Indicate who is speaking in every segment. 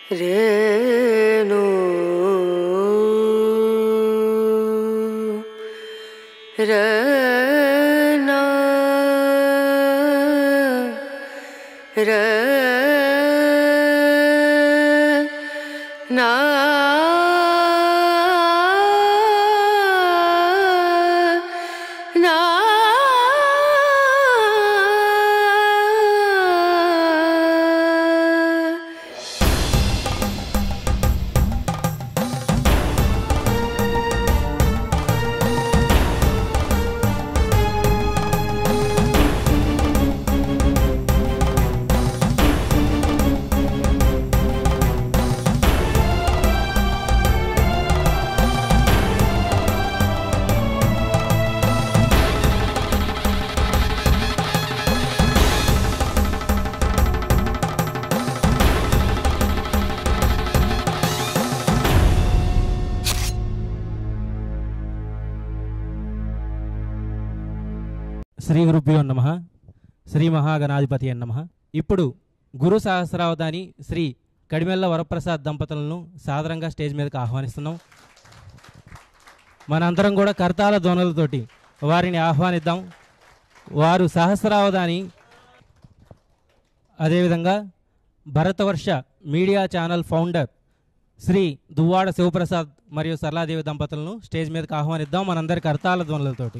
Speaker 1: రేణు రనా రనా నా
Speaker 2: శ్రీ గురుభ్యో నమ శ్రీ మహాగణాధిపతి నమ ఇప్పుడు గురు సహస్రావధాని శ్రీ కడిమెల్ల వరప్రసాద్ దంపతులను సాదరంగా స్టేజ్ మీదకి ఆహ్వానిస్తున్నాం మనందరం కూడా కర్తాల ధ్వనులతోటి వారిని ఆహ్వానిద్దాం వారు సహస్రావధాని అదేవిధంగా Bharatavarsha media channel founder Shri Duvvada Sivaprasad మరియు సరళాదేవి దంపతులను స్టేజ్ మీదకి ఆహ్వానిద్దాం మనందరి కర్తాల ధ్వనులతోటి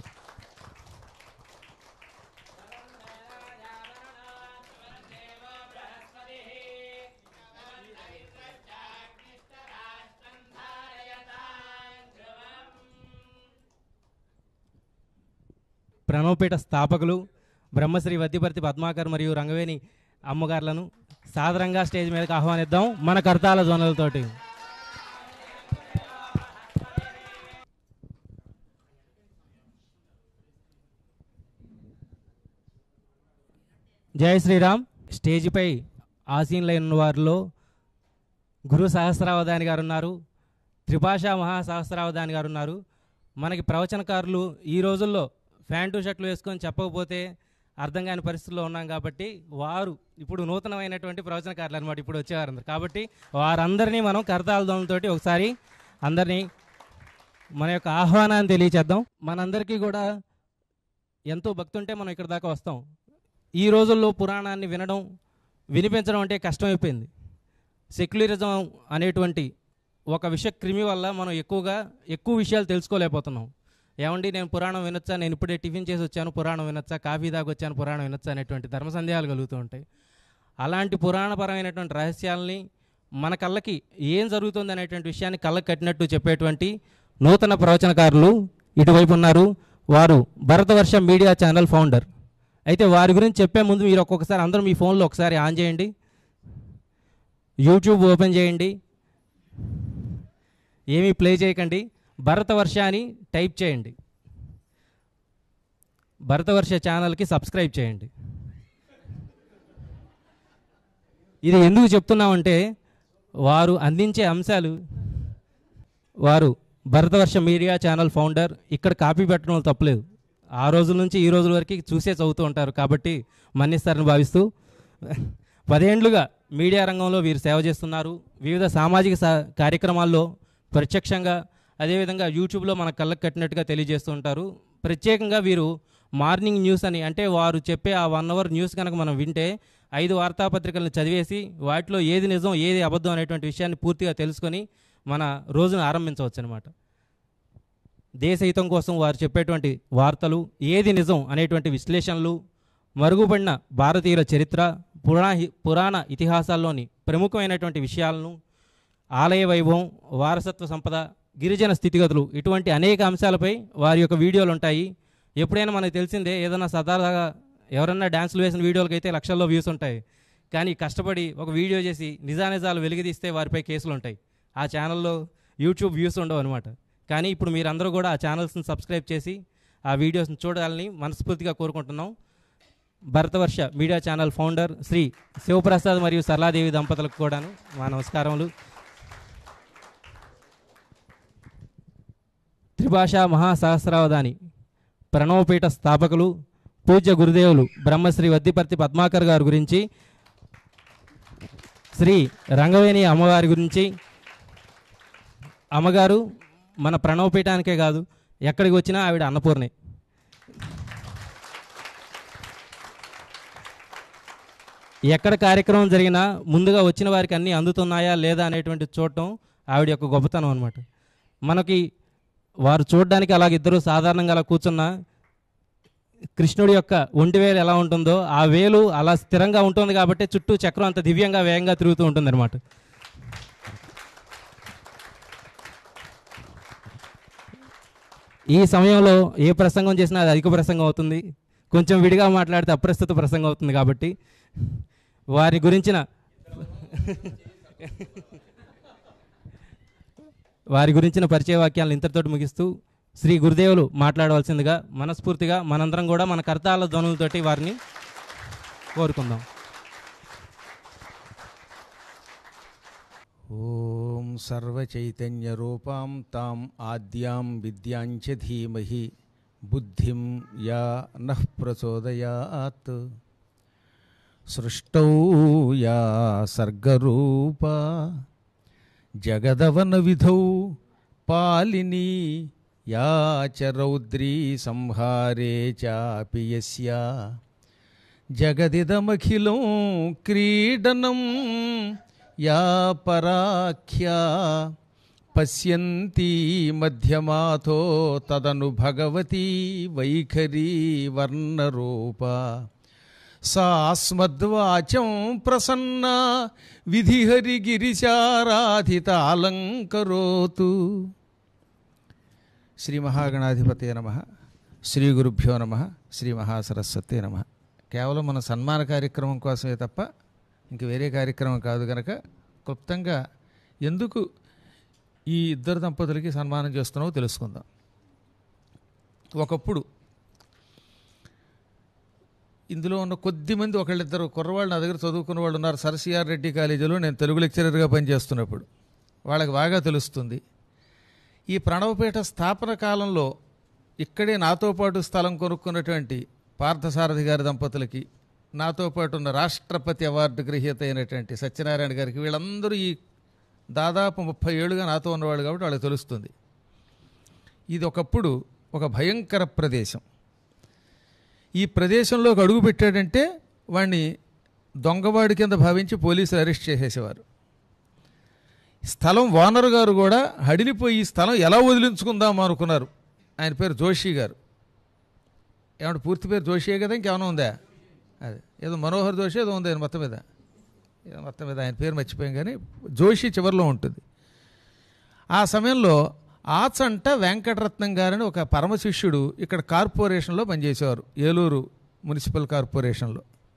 Speaker 2: ప్రణవపీఠ స్థాపకులు బ్రహ్మశ్రీ వద్దిపర్తి పద్మాకర్ మరియు రంగవేణి అమ్మగారులను సాదరంగా స్టేజ్ మీదకి ఆహ్వానిద్దాం మన కర్తాల ధ్వనులతోటి జై శ్రీరామ్ స్టేజిపై ఆసీనులైన వారిలో గురు సహస్రావధాని గారు ఉన్నారు త్రిభాషా మహాసహస్రావధాని గారు ఉన్నారు మనకి ప్రవచనకారులు ఈ రోజుల్లో ఫ్యాంటు షర్ట్లు వేసుకొని చెప్పకపోతే అర్థం కాని పరిస్థితుల్లో ఉన్నాం కాబట్టి వారు ఇప్పుడు నూతనమైనటువంటి ప్రవచనకారులు అనమాట ఇప్పుడు వచ్చేవారు అందరు కాబట్టి వారందరినీ మనం కరతాల దోమలతోటి ఒకసారి అందరినీ మన యొక్క ఆహ్వానాన్ని తెలియచేద్దాం మనందరికీ కూడా ఎంతో భక్తి ఉంటే మనం ఇక్కడ దాకా వస్తాం ఈ రోజుల్లో పురాణాన్ని వినడం వినిపించడం అంటే కష్టమైపోయింది సెక్యులరిజం అనేటువంటి ఒక విష క్రిమి వల్ల మనం ఎక్కువగా ఎక్కువ విషయాలు తెలుసుకోలేకపోతున్నాం ఏమండి నేను పురాణం వినొచ్చా నేను ఇప్పుడే టిఫిన్ చేసి వచ్చాను పురాణం వినొచ్చా కాఫీ దాకా వచ్చాను పురాణం వినొచ్చా అనేటువంటి ధర్మ సందేహాలు కలుగుతూ ఉంటాయి అలాంటి పురాణపరమైనటువంటి రహస్యాల్ని మన కళ్ళకి ఏం జరుగుతుంది అనేటువంటి విషయాన్ని కళ్ళకి కట్టినట్టు చెప్పేటువంటి నూతన ప్రవచనకారులు ఇటువైపు ఉన్నారు వారు భరతవర్ష మీడియా ఛానల్ ఫౌండర్ అయితే వారి గురించి చెప్పే ముందు మీరు ఒక్కొక్కసారి అందరూ మీ ఫోన్లో ఒకసారి ఆన్ చేయండి యూట్యూబ్ ఓపెన్ చేయండి ఏమీ ప్లే చేయకండి భరతవర్ష అని టైప్ చేయండి భరతవర్ష ఛానల్కి సబ్స్క్రైబ్ చేయండి ఇది ఎందుకు చెప్తున్నామంటే వారు అందించే అంశాలు వారు భరతవర్ష మీడియా ఛానల్ ఫౌండర్ ఇక్కడ కాపీ పెట్టడం వల్ల తప్పలేదు ఆ రోజుల నుంచి ఈ రోజుల వరకు చూసే చదువుతూ ఉంటారు కాబట్టి మన్నిస్తారని భావిస్తూ పదేండ్లుగా మీడియా రంగంలో వీరు సేవ చేస్తున్నారు వివిధ సామాజిక సా- కార్యక్రమాల్లో ప్రత్యక్షంగా అదేవిధంగా యూట్యూబ్లో మన కళ్ళకు కట్టినట్టుగా తెలియజేస్తూ ఉంటారు ప్రత్యేకంగా వీరు మార్నింగ్ న్యూస్ అని అంటే వారు చెప్పే ఆ వన్ అవర్ న్యూస్ కనుక మనం వింటే ఐదు వార్తాపత్రికలను చదివేసి వాటిలో ఏది నిజం ఏది అబద్ధం అనేటువంటి విషయాన్ని పూర్తిగా తెలుసుకొని మన రోజును ఆరంభించవచ్చు అనమాట దేశ హితం కోసం వారు చెప్పేటువంటి వార్తలు ఏది నిజం అనేటువంటి విశ్లేషణలు మరుగుపడిన భారతీయుల చరిత్ర పురాణ పురాణ ఇతిహాసాల్లోని ప్రముఖమైనటువంటి విషయాలను ఆలయ వైభవం వారసత్వ సంపద గిరిజన స్థితిగతులు ఇటువంటి అనేక అంశాలపై వారి యొక్క వీడియోలు ఉంటాయి ఎప్పుడైనా మనకు తెలిసిందే ఏదైనా సరదాగా ఎవరన్నా డ్యాన్సులు వేసిన వీడియోలకి అయితే లక్షల్లో వ్యూస్ ఉంటాయి కానీ కష్టపడి ఒక వీడియో చేసి నిజానిజాలు వెలికితీస్తే వారిపై కేసులు ఉంటాయి ఆ ఛానల్లో యూట్యూబ్ వ్యూస్ ఉండవు అనమాట కానీ ఇప్పుడు మీరందరూ కూడా ఆ ఛానల్స్ని సబ్స్క్రైబ్ చేసి ఆ వీడియోస్ని చూడాలని మనస్ఫూర్తిగా కోరుకుంటున్నాం Bharatavarsha media channel founder Shri Sivaprasad మరియు సరళాదేవి దంపతులకు కూడాను మా నమస్కారములు త్రిభాషా మహాసహస్రావధాని ప్రణవపీఠ స్థాపకులు పూజ్య గురుదేవులు బ్రహ్మశ్రీ వద్దిపర్తి పద్మాకర్ గారి గురించి శ్రీ రంగవేణి అమ్మవారి గురించి అమ్మగారు మన ప్రణవపీఠానికే కాదు ఎక్కడికి వచ్చినా ఆవిడ అన్నపూర్ణే ఎక్కడ కార్యక్రమం జరిగినా ముందుగా వచ్చిన వారికి అన్నీ అందుతున్నాయా లేదా అనేటువంటి చూడటం ఆవిడ యొక్క గొప్పతనం అనమాట మనకి వారు చూడడానికి అలాగ ఇద్దరు సాధారణంగా అలా కూర్చున్నా కృష్ణుడి యొక్క ఒంటి వేలు ఎలా ఉంటుందో ఆ వేలు అలా స్థిరంగా ఉంటుంది కాబట్టి చుట్టూ చక్రం అంత దివ్యంగా వేగంగా తిరుగుతూ ఉంటుంది అనమాట ఈ సమయంలో ఏ ప్రసంగం చేసినా అది అధిక ప్రసంగం అవుతుంది కొంచెం విడిగా మాట్లాడితే అప్రస్తుత ప్రసంగం అవుతుంది కాబట్టి వారి గురించిన వారి గురించిన పరిచయ వాక్యాలను ఇంతటితోటి ముగిస్తూ శ్రీ గురుదేవులు మాట్లాడవలసిందిగా మనస్ఫూర్తిగా మనందరం కూడా మన కర్తాల ధ్వనులతోటి వారిని కోరుకుందాం
Speaker 3: ఓం సర్వచైతన్యరూపాం తాం ఆద్యాం విద్యాంచ ధీమహి బుద్ధిం యా నః ప్రచోదయాత్ సృష్టౌ యా సర్గరూపా జగదవన విధౌ పాలిని యా చ రౌద్రీ సంహారే చాపి యస్యా జగదిదమఖిలం క్రీడనం యా పరాఖ్యా పశ్యంతి మధ్యమాథో తదను భగవతి వైఖరీ వర్ణరూప సాస్మద్వాచం ప్రసన్న విధిహరిగిరిశారాధిత అలంకరోతు శ్రీ మహాగణాధిపతే నమ శ్రీ గురుభ్యో నమ శ్రీ మహాసరస్వతే నమ కేవలం మన సన్మాన కార్యక్రమం కోసమే తప్ప ఇంక వేరే కార్యక్రమం కాదు కనుక క్లుప్తంగా ఎందుకు ఈ ఇద్దరు దంపతులకి సన్మానం చేస్తున్నావో తెలుసుకుందాం ఒకప్పుడు ఇందులో ఉన్న కొద్ది మంది ఒకళ్ళిద్దరు కుర్రవాళ్ళు నా దగ్గర చదువుకున్న వాళ్ళు ఉన్నారు సరసిఆర్ రెడ్డి కాలేజీలో నేను తెలుగు లెక్చరర్గా పనిచేస్తున్నప్పుడు వాళ్ళకి బాగా తెలుస్తుంది ఈ ప్రణవపేట స్థాపన కాలంలో ఇక్కడే నాతో పాటు స్థలం కొనుక్కున్నటువంటి పార్థసారథి గారి దంపతులకి నాతో పాటు ఉన్న రాష్ట్రపతి అవార్డు గ్రహీత అయినటువంటి సత్యనారాయణ గారికి వీళ్ళందరూ ఈ దాదాపు ముప్పై ఏళ్ళుగా నాతో ఉన్నవాళ్ళు కాబట్టి వాళ్ళకి తెలుస్తుంది ఇది ఒకప్పుడు ఒక భయంకర ప్రదేశం ఈ ప్రదేశంలోకి అడుగు పెట్టాడంటే వాడిని దొంగవాడి కింద భావించి పోలీసులు అరెస్ట్ చేసేసేవారు స్థలం ఓనర్ గారు కూడా హడిలిపోయి ఈ స్థలం ఎలా వదిలించుకుందాం అనుకున్నారు ఆయన పేరు జోషి గారు ఏమంటే పూర్తి పేరు జోషియే కదా ఇంకేమైనా ఉందా అదే ఏదో మనోహర్ జోషి ఏదో ఉంది ఆయన మొత్తం మీద ఏదో మొత్తం మీద ఆయన పేరు మర్చిపోయాం కానీ జోషి చివరిలో ఉంటుంది ఆ సమయంలో ఆచంట వెంకటరత్నం గారని ఒక పరమశిష్యుడు ఇక్కడ కార్పొరేషన్లో పనిచేసేవారు ఏలూరు మున్సిపల్ కార్పొరేషన్లో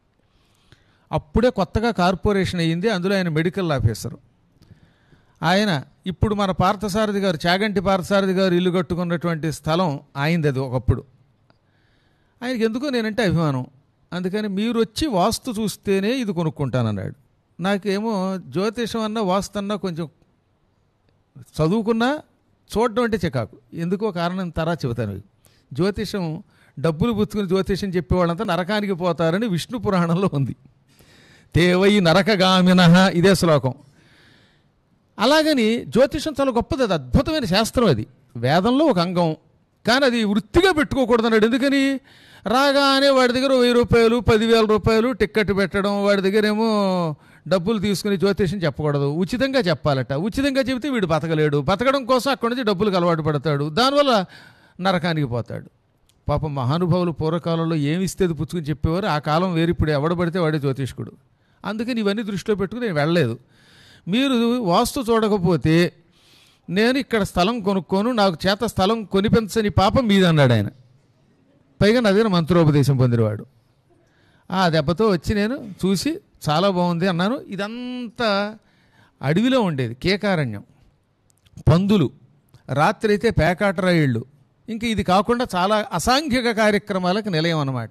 Speaker 3: అప్పుడే కొత్తగా కార్పొరేషన్ అయ్యింది అందులో ఆయన మెడికల్ ఆఫీసరు ఆయన ఇప్పుడు మన పార్థసారథి గారు చాగంటి పార్థసారథి గారు ఇల్లు కట్టుకున్నటువంటి స్థలం ఆయనది అది ఒకప్పుడు ఆయనకి ఎందుకో నేనంటే అభిమానం అందుకని మీరు వచ్చి వాస్తు చూస్తేనే ఇది కొనుక్కుంటానన్నాడు నాకేమో జ్యోతిషం అన్నా వాస్తు అన్నా కొంచెం చదువుకున్నా చూడడం అంటే చికాకు ఎందుకో కారణం తరా చెబుతాను మీకు జ్యోతిషం డబ్బులు పుచ్చుకుని జ్యోతిషం చెప్పేవాళ్ళంతా నరకానికి పోతారని విష్ణు పురాణంలో ఉంది తేవై నరకగామిన ఇదే శ్లోకం అలాగని జ్యోతిషం చాలా గొప్పది అది అద్భుతమైన శాస్త్రం అది వేదంలో ఒక అంగం కానీ అది వృత్తిగా పెట్టుకోకూడదు అన్నాడు ఎందుకని రాగానే వాడి దగ్గర వెయ్యి రూపాయలు పదివేల రూపాయలు టిక్కెట్ పెట్టడం వాడి దగ్గర ఏమో డబ్బులు తీసుకుని జ్యోతిషం చెప్పకూడదు ఉచితంగా చెప్పాలట ఉచితంగా చెబితే వీడు బతకలేడు బతకడం కోసం అక్కడి నుంచి డబ్బులకు అలవాటు పడతాడు దానివల్ల నరకానికి పోతాడు పాపం మహానుభావులు పూర్వకాలంలో ఏమి ఇస్తే అది పుచ్చుకుని చెప్పేవారు ఆ కాలం వేరు ఇప్పుడు ఎవడబడితే వాడే జ్యోతిష్కుడు అందుకని ఇవన్నీ దృష్టిలో పెట్టుకుని నేను వెళ్ళలేదు మీరు వాస్తు చూడకపోతే నేను ఇక్కడ స్థలం కొనుక్కోను నాకు చేత స్థలం కొనిపించని పాపం మీదన్నాడు ఆయన పైగా నా దగ్గర మంత్రోపదేశం పొందినవాడు ఆ దెబ్బతో వచ్చి నేను చూసి చాలా బాగుంది అన్నాను ఇదంతా అడవిలో ఉండేది కేకారణ్యం పందులు రాత్రి అయితే పేకాటరాయిళ్ళు ఇంక ఇది కాకుండా చాలా అసాంఘిక కార్యక్రమాలకు నిలయం అన్నమాట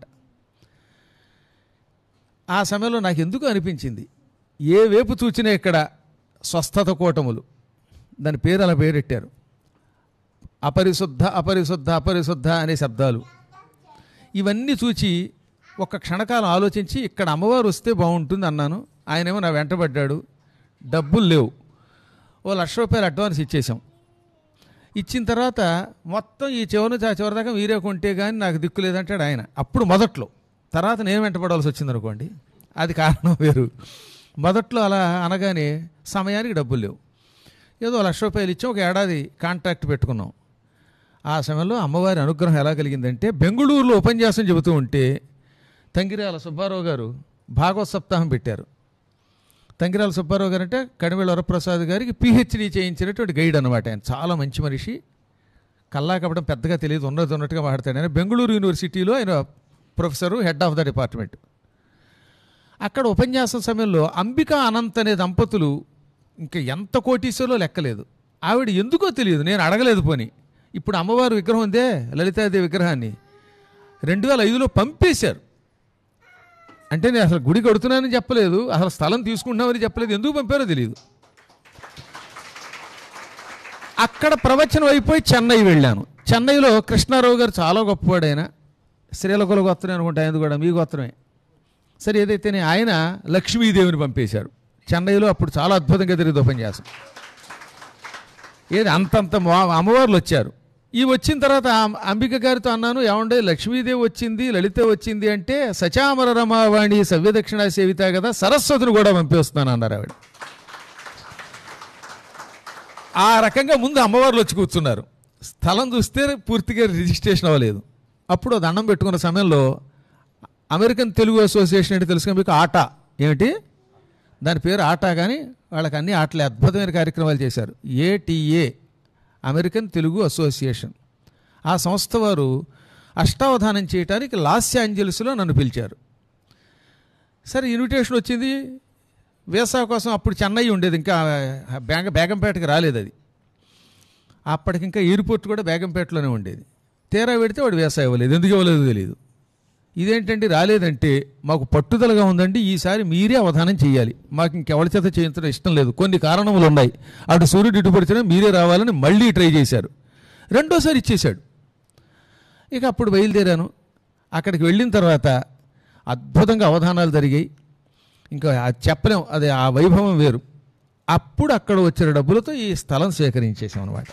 Speaker 3: ఆ సమయంలో నాకు ఎందుకు అనిపించింది ఏ వేపు చూచినా ఇక్కడ స్వస్థత కూటములు దాని పేరు అలా పేరెట్టారు అపరిశుద్ధ అపరిశుద్ధ అపరిశుద్ధ అనే శబ్దాలు ఇవన్నీ చూచి ఒక క్షణకాలం ఆలోచించి ఇక్కడ అమ్మవారు వస్తే బాగుంటుంది అన్నాను ఆయనేమో నా వెంటబడ్డాడు డబ్బులు లేవు ఓ లక్ష రూపాయలు అడ్వాన్స్ ఇచ్చేసాం ఇచ్చిన తర్వాత మొత్తం ఈ చివరి నుంచి ఆ చివరి దాకా మీరే కొంటే కానీ నాకు దిక్కు లేదంటాడు ఆయన అప్పుడు మొదట్లో తర్వాత నేను వెంటపడాల్సి వచ్చింది అనుకోండి అది కారణం వేరు మొదట్లో అలా అనగానే సమయానికి డబ్బులు లేవు ఏదో లక్ష రూపాయలు ఇచ్చి ఒక ఏడాది కాంట్రాక్ట్ పెట్టుకున్నాం ఆ సమయంలో అమ్మవారి అనుగ్రహం ఎలా కలిగిందంటే బెంగుళూరులో ఉపన్యాసం చెబుతూ ఉంటే తంగిరాల సుబ్బారావు గారు భాగవత సప్తాహం పెట్టారు తంగిరాల సుబ్బారావు గారు అంటే కడివేళ వరప్రసాద్ గారికి పిహెచ్డి చేయించినటువంటి గైడ్ అనమాట ఆయన చాలా మంచి మనిషి కల్లా కప్పడం పెద్దగా తెలియదు ఉన్నది ఉన్నట్టుగా మాట్లాడతాడు ఆయన బెంగళూరు యూనివర్సిటీలో ఆయన professor head of the department అక్కడ ఉపన్యాసం సమయంలో అంబికా అనంత్ అనే దంపతులు ఇంకా ఎంత కోటీశ్వరలో లెక్కలేదు ఆవిడ ఎందుకో తెలియదు నేను అడగలేదు పోని ఇప్పుడు అమ్మవారి విగ్రహం ఉందే లలితాదేవి విగ్రహాన్ని రెండు వేల ఐదులో పంపేశారు అంటే నేను అసలు గుడి కడుతున్నానని చెప్పలేదు అసలు స్థలం తీసుకుంటున్నామని చెప్పలేదు ఎందుకు పంపారో తెలియదు అక్కడ ప్రవచనం అయిపోయి చెన్నై వెళ్ళాను చెన్నైలో కృష్ణారావు గారు చాలా గొప్పవాడు ఆయన శ్రీలకుల గోత్రం అనుకుంటా ఆయన కూడా మీ గోత్రమే సరే ఏదైతేనే ఆయన లక్ష్మీదేవిని పంపేశారు చెన్నైలో అప్పుడు చాలా అద్భుతంగా జరిగింది ఉపన్యాసం ఏది అంతంత మా- అమ్మవార్లు వచ్చారు ఈ వచ్చిన తర్వాత ఆ- అంబిక గారితో అన్నాను ఏమండే లక్ష్మీదేవి వచ్చింది లలిత వచ్చింది అంటే సచామర రమావాణి సవ్యదక్షిణ సేవిత కదా సరస్వతిని కూడా పంపిస్తున్నాను అన్నారు ఆవిడ ఆ రకంగా ముందు అమ్మవార్లు వచ్చి కూర్చున్నారు స్థలం చూస్తే పూర్తిగా రిజిస్ట్రేషన్ అవ్వలేదు అప్పుడు దండం పెట్టుకున్న సమయంలో అమెరికన్ తెలుగు అసోసియేషన్ అంటే తెలుసుగా మీకు ఆటా ఏమిటి దాని పేరు ఆటా కానీ వాళ్ళకి అన్ని ఆటలే అద్భుతమైన కార్యక్రమాలు చేశారు ఏటీఏ అమెరికన్ తెలుగు అసోసియేషన్ ఆ సంస్థ వారు అష్టావధానం చేయడానికి లాస్ ఏంజల్స్లో నన్ను పిలిచారు సరే ఇన్విటేషన్ వచ్చింది వీసా కోసం అప్పుడు చెన్నై ఉండేది ఇంకా బేగ బేగంపేటకి రాలేదు అది అప్పటికి ఇంకా ఎయిర్పోర్ట్ కూడా బేగంపేటలోనే ఉండేది తీరా పెడితే వాడు వీసా ఇవ్వలేదు ఎందుకు ఇవ్వలేదో తెలియదు ఇదేంటండి రాలేదంటే మాకు పట్టుదలగా ఉందండి ఈసారి మీరే అవధానం చేయాలి మాకు ఇంకెవరి చేత చేయించడం ఇష్టం లేదు కొన్ని కారణములు ఉన్నాయి అటు సూర్యుడు ఇటు పడితేనే మీరే రావాలని మళ్ళీ ట్రై చేశారు రెండోసారి ఇచ్చేశాడు ఇక అప్పుడు బయలుదేరాను అక్కడికి వెళ్ళిన తర్వాత అద్భుతంగా అవధానాలు జరిగాయి ఇంకా అది చెప్పలేం అది ఆ వైభవం వేరు అప్పుడు అక్కడ వచ్చిన డబ్బులతో ఈ స్థలం సేకరించేసాం అనమాట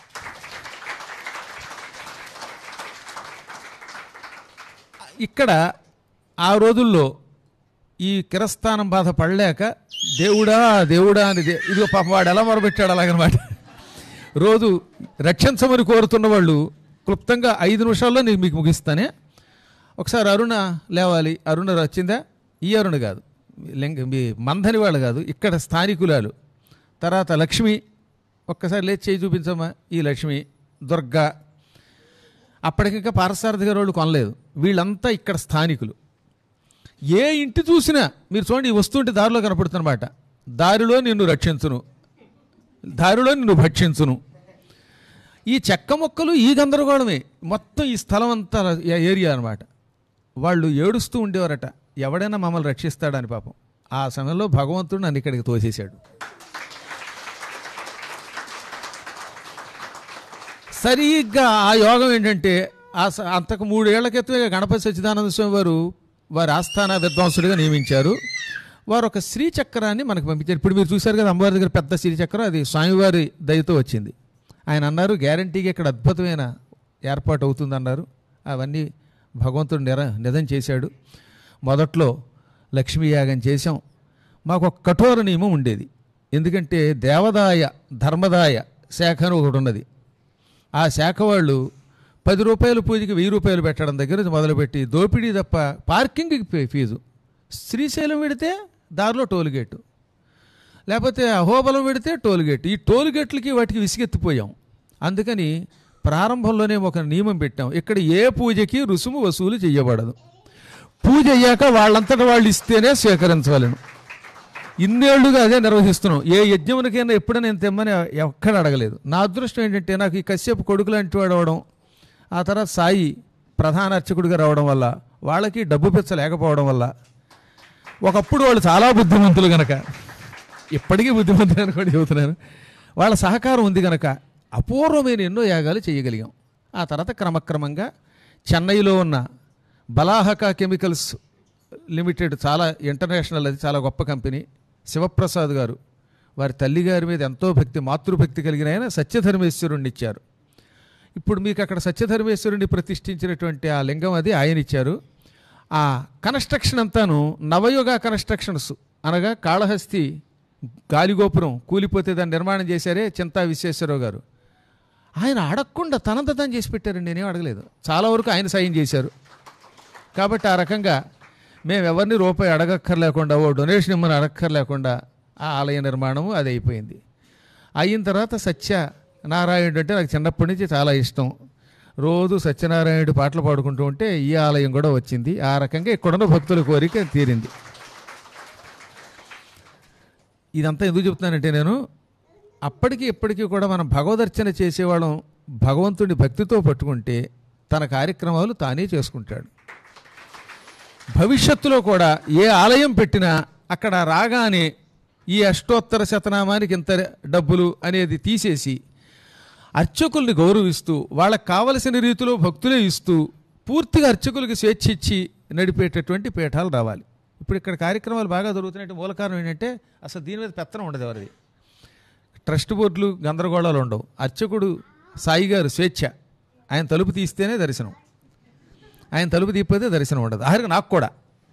Speaker 3: ఇక్కడ ఆ రోజుల్లో ఈ కిరస్థానం బాధ పడలేక దేవుడా దేవుడా అని దే- ఇదిగో పాప వాడు ఎలా మొరబెట్టాడు అలాగనమాట రోజు రక్షించమని కోరుతున్న వాళ్ళు క్లుప్తంగా ఐదు నిమిషాల్లో నేను మీకు ముగిస్తానే ఒకసారి అరుణ లేవాలి అరుణ వచ్చిందా ఈ అరుణ కాదు లింగ మీ మందని వాళ్ళు కాదు ఇక్కడ స్థానికులాలు తర్వాత లక్ష్మి ఒక్కసారి లేచి చేయి చూపించమ్మా ఈ లక్ష్మి దుర్గా అప్పటికింకా పారసారథి గారు వాళ్ళు కొనలేదు వీళ్ళంతా ఇక్కడ స్థానికులు ఏ ఇంటి చూసినా మీరు చూడండి ఈ వస్తుంటే దారిలో కనపడుతున్నమాట దారిలో నిన్ను రక్షించును దారిలో నిన్ను భక్షించును ఈ చెక్క మొక్కలు ఈ గందరగోళమే మొత్తం ఈ స్థలం అంతా ఏ- ఏరియా అనమాట వాళ్ళు ఏడుస్తూ ఉండేవారట ఎవడైనా మమ్మల్ని రక్షిస్తాడని పాపం ఆ సమయంలో భగవంతుడు నన్ను ఇక్కడికి తోసేశాడు సరిగ్గా ఆ యోగం ఏంటంటే ఆ స- అంతకు మూడేళ్ల క్రితమే గణపతి సచ్చిదానంద స్వామి వారు వారి ఆస్థాన విద్వాంసుడిగా నియమించారు వారు ఒక శ్రీచక్రాన్ని మనకు పంపించారు ఇప్పుడు మీరు చూశారు కదా అమ్మవారి దగ్గర పెద్ద శ్రీచక్రం అది స్వామివారి దయతో వచ్చింది ఆయన అన్నారు గ్యారంటీగా ఇక్కడ అద్భుతమైన ఏర్పాటు అవుతుందన్నారు అవన్నీ భగవంతుడు నిర నిజం చేశాడు మొదట్లో లక్ష్మీ యాగం చేశాం మాకు ఒక కఠోర నియమం ఉండేది ఎందుకంటే దేవదాయ ధర్మదాయ శాఖ అని ఒకటి ఉన్నది ఆ శాఖ వాళ్ళు పది రూపాయల పూజకి వెయ్యి రూపాయలు పెట్టడం దగ్గర నుంచి మొదలుపెట్టి దోపిడీ తప్ప పార్కింగ్కి ఫీ- ఫీజు శ్రీశైలం పెడితే దారిలో టోల్ గేటు లేకపోతే అహోబలం పెడితే టోల్ గేట్ ఈ టోల్ గేట్లకి వాటికి విసిగెత్తిపోయాం అందుకని ప్రారంభంలోనే ఒక నియమం పెట్టాం ఇక్కడ ఏ పూజకి రుసుము వసూలు చేయబడదు పూజ అయ్యాక వాళ్ళంతటా వాళ్ళు ఇస్తేనే స్వీకరించవలను ఇన్నేళ్లుగా అదే నిర్వహిస్తున్నాం ఏ యజ్ఞమునికైనా ఎప్పుడైనా నేను తెమ్మని ఎక్కడ అడగలేదు నా అదృష్టం ఏంటంటే నాకు ఈ కశ్యపు కొడుకు లాంటి వాడు అవడం ఆ తర్వాత సాయి ప్రధాన అర్చకుడిగా రావడం వల్ల వాళ్ళకి డబ్బు పిచ్చ లేకపోవడం వల్ల ఒకప్పుడు వాళ్ళు చాలా బుద్ధిమంతులు గనక ఇప్పటికీ బుద్ధిమంతులు అనుకోండి చెబుతున్నాను వాళ్ళ సహకారం ఉంది గనక అపూర్వమైన ఎన్నో యాగాలు చేయగలిగాం ఆ తర్వాత క్రమక్రమంగా చెన్నైలో ఉన్న బలాహక కెమికల్స్ లిమిటెడ్ చాలా ఇంటర్నేషనల్ అది చాలా గొప్ప కంపెనీ శివప్రసాద్ గారు వారి తల్లిగారి మీద ఎంతో భక్తి మాతృభక్తి కలిగిన ఆయన సత్యధర్మేశ్వరుణ్ణి ఇచ్చారు ఇప్పుడు మీకు అక్కడ సత్యధర్మేశ్వరుని ప్రతిష్ఠించినటువంటి ఆ లింగం అది ఆయన ఇచ్చారు ఆ కన్స్ట్రక్షన్ అంతాను నవయుగ కన్స్ట్రక్షన్స్ అనగా కాళహస్తి గాలిగోపురం కూలిపోతే దాన్ని నిర్మాణం చేశారే చింతా విశ్వేశ్వరరావు గారు ఆయన అడగకుండా తనంత తాను చేసి పెట్టారండి నేనేం అడగలేదు చాలా వరకు ఆయన సాయం చేశారు కాబట్టి ఆ రకంగా మేము ఎవరిని రూపాయి అడగక్కర్లేకుండా ఓ డొనేషన్ ఇమ్మని అడగక్కర్లేకుండా ఆ ఆలయ నిర్మాణము అది అయిపోయింది అయిన తర్వాత సత్య నారాయణుడు అంటే నాకు చిన్నప్పటి నుంచి చాలా ఇష్టం రోజు సత్యనారాయణుడు పాటలు పాడుకుంటూ ఉంటే ఈ ఆలయం కూడా వచ్చింది ఆ రకంగా ఇక్కడున్న భక్తుల కోరిక తీరింది ఇదంతా ఎందుకు చెప్తున్నానంటే నేను అప్పటికి ఇప్పటికీ కూడా మనం భగవదర్చన చేసేవాళ్ళం భగవంతుడి భక్తితో పట్టుకుంటే తన కార్యక్రమాలు తానే చేసుకుంటాడు భవిష్యత్తులో కూడా ఏ ఆలయం పెట్టినా అక్కడ రాగానే ఈ అష్టోత్తర శతనామానికి ఇంత డబ్బులు అనేది తీసేసి అర్చకుల్ని గౌరవిస్తూ వాళ్ళకి కావలసిన రీతిలో భక్తులే ఇస్తూ పూర్తిగా అర్చకులకి స్వేచ్ఛ ఇచ్చి నడిపేటటువంటి పీఠాలు రావాలి ఇప్పుడు ఇక్కడ కార్యక్రమాలు బాగా జరుగుతున్నట్టు మూల కారణం ఏంటంటే అసలు దీని మీద పెత్తనం ఉండదు ఎవరిది ట్రస్ట్ బోర్డులు గందరగోళాలు ఉండవు అర్చకుడు సాయి గారు స్వేచ్ఛ ఆయన తలుపు తీస్తేనే దర్శనం ఆయన తలుపు తీయకపోతే దర్శనం ఉండదు ఆఖరికి నాకు కూడా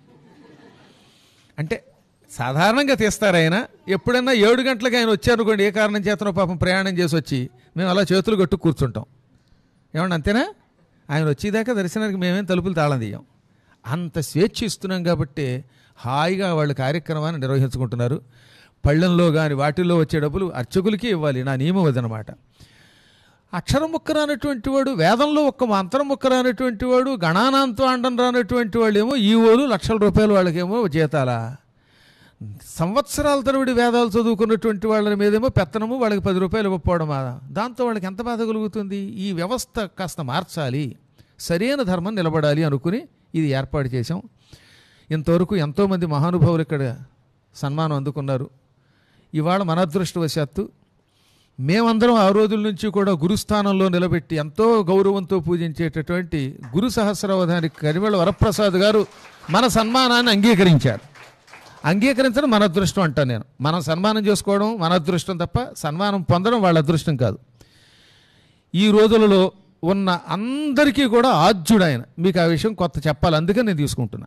Speaker 3: అంటే సాధారణంగా తీస్తారు ఆయన ఎప్పుడన్నా ఏడు గంటలకు ఆయన వచ్చారనుకోండి ఏ కారణం చేతనో పాపం ప్రయాణం చేసి వచ్చి మేము అలా చేతులు కట్టు కూర్చుంటాం ఏమన్నా అంతేనా ఆయన వచ్చేదాకా దర్శనానికి మేమేం తలుపులు తాళం తీయం అంత స్వేచ్ఛ ఇస్తున్నాం కాబట్టి హాయిగా వాళ్ళు కార్యక్రమాన్ని నిర్వహించుకుంటున్నారు పళ్ళెంలో కానీ వాటిల్లో వచ్చే డబ్బులు అర్చకులకి ఇవ్వాలి నా నియమం అదనమాట అక్షరం ముక్క రానటువంటి వాడు వేదంలో ఒక్క మంత్రం ముక్క రానటువంటి వాడు గణానాంతం అండం రానటువంటి వాళ్ళు ఏమో ఈ ఓలు లక్షల రూపాయలు వాళ్ళకేమో జీతాలా సంవత్సరాల తరబడి వేదాలు చదువుకున్నటువంటి వాళ్ళ మీదేమో పెత్తనము వాళ్ళకి పది రూపాయలు ఇవ్వకపోవడం దాంతో వాళ్ళకి ఎంత బాధ కలుగుతుంది ఈ వ్యవస్థ కాస్త మార్చాలి సరైన ధర్మం నిలబడాలి అనుకుని ఇది ఏర్పాటు చేశాం ఇంతవరకు ఎంతోమంది మహానుభావులు ఇక్కడ సన్మానం అందుకున్నారు ఇవాళ మన అదృష్టవశాత్తు మేమందరం ఆ రోజుల నుంచి కూడా గురుస్థానంలో నిలబెట్టి ఎంతో గౌరవంతో పూజించేటటువంటి గురు సహస్రావధాని కరివెళ్ళ వరప్రసాద్ గారు మన సన్మానాన్ని అంగీకరించారు అంగీకరించడం మన అదృష్టం అంటాను నేను మనం సన్మానం చేసుకోవడం మన అదృష్టం తప్ప సన్మానం పొందడం వాళ్ళ అదృష్టం కాదు ఈ రోజులలో ఉన్న అందరికీ కూడా ఆద్యుడు ఆయన మీకు ఆ విషయం కొత్త చెప్పాలి అందుకని నేను తీసుకుంటున్నా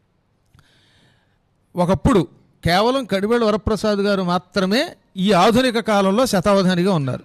Speaker 3: ఒకప్పుడు కేవలం కడివేళ వరప్రసాద్ గారు మాత్రమే ఈ ఆధునిక కాలంలో శతావధానిగా ఉన్నారు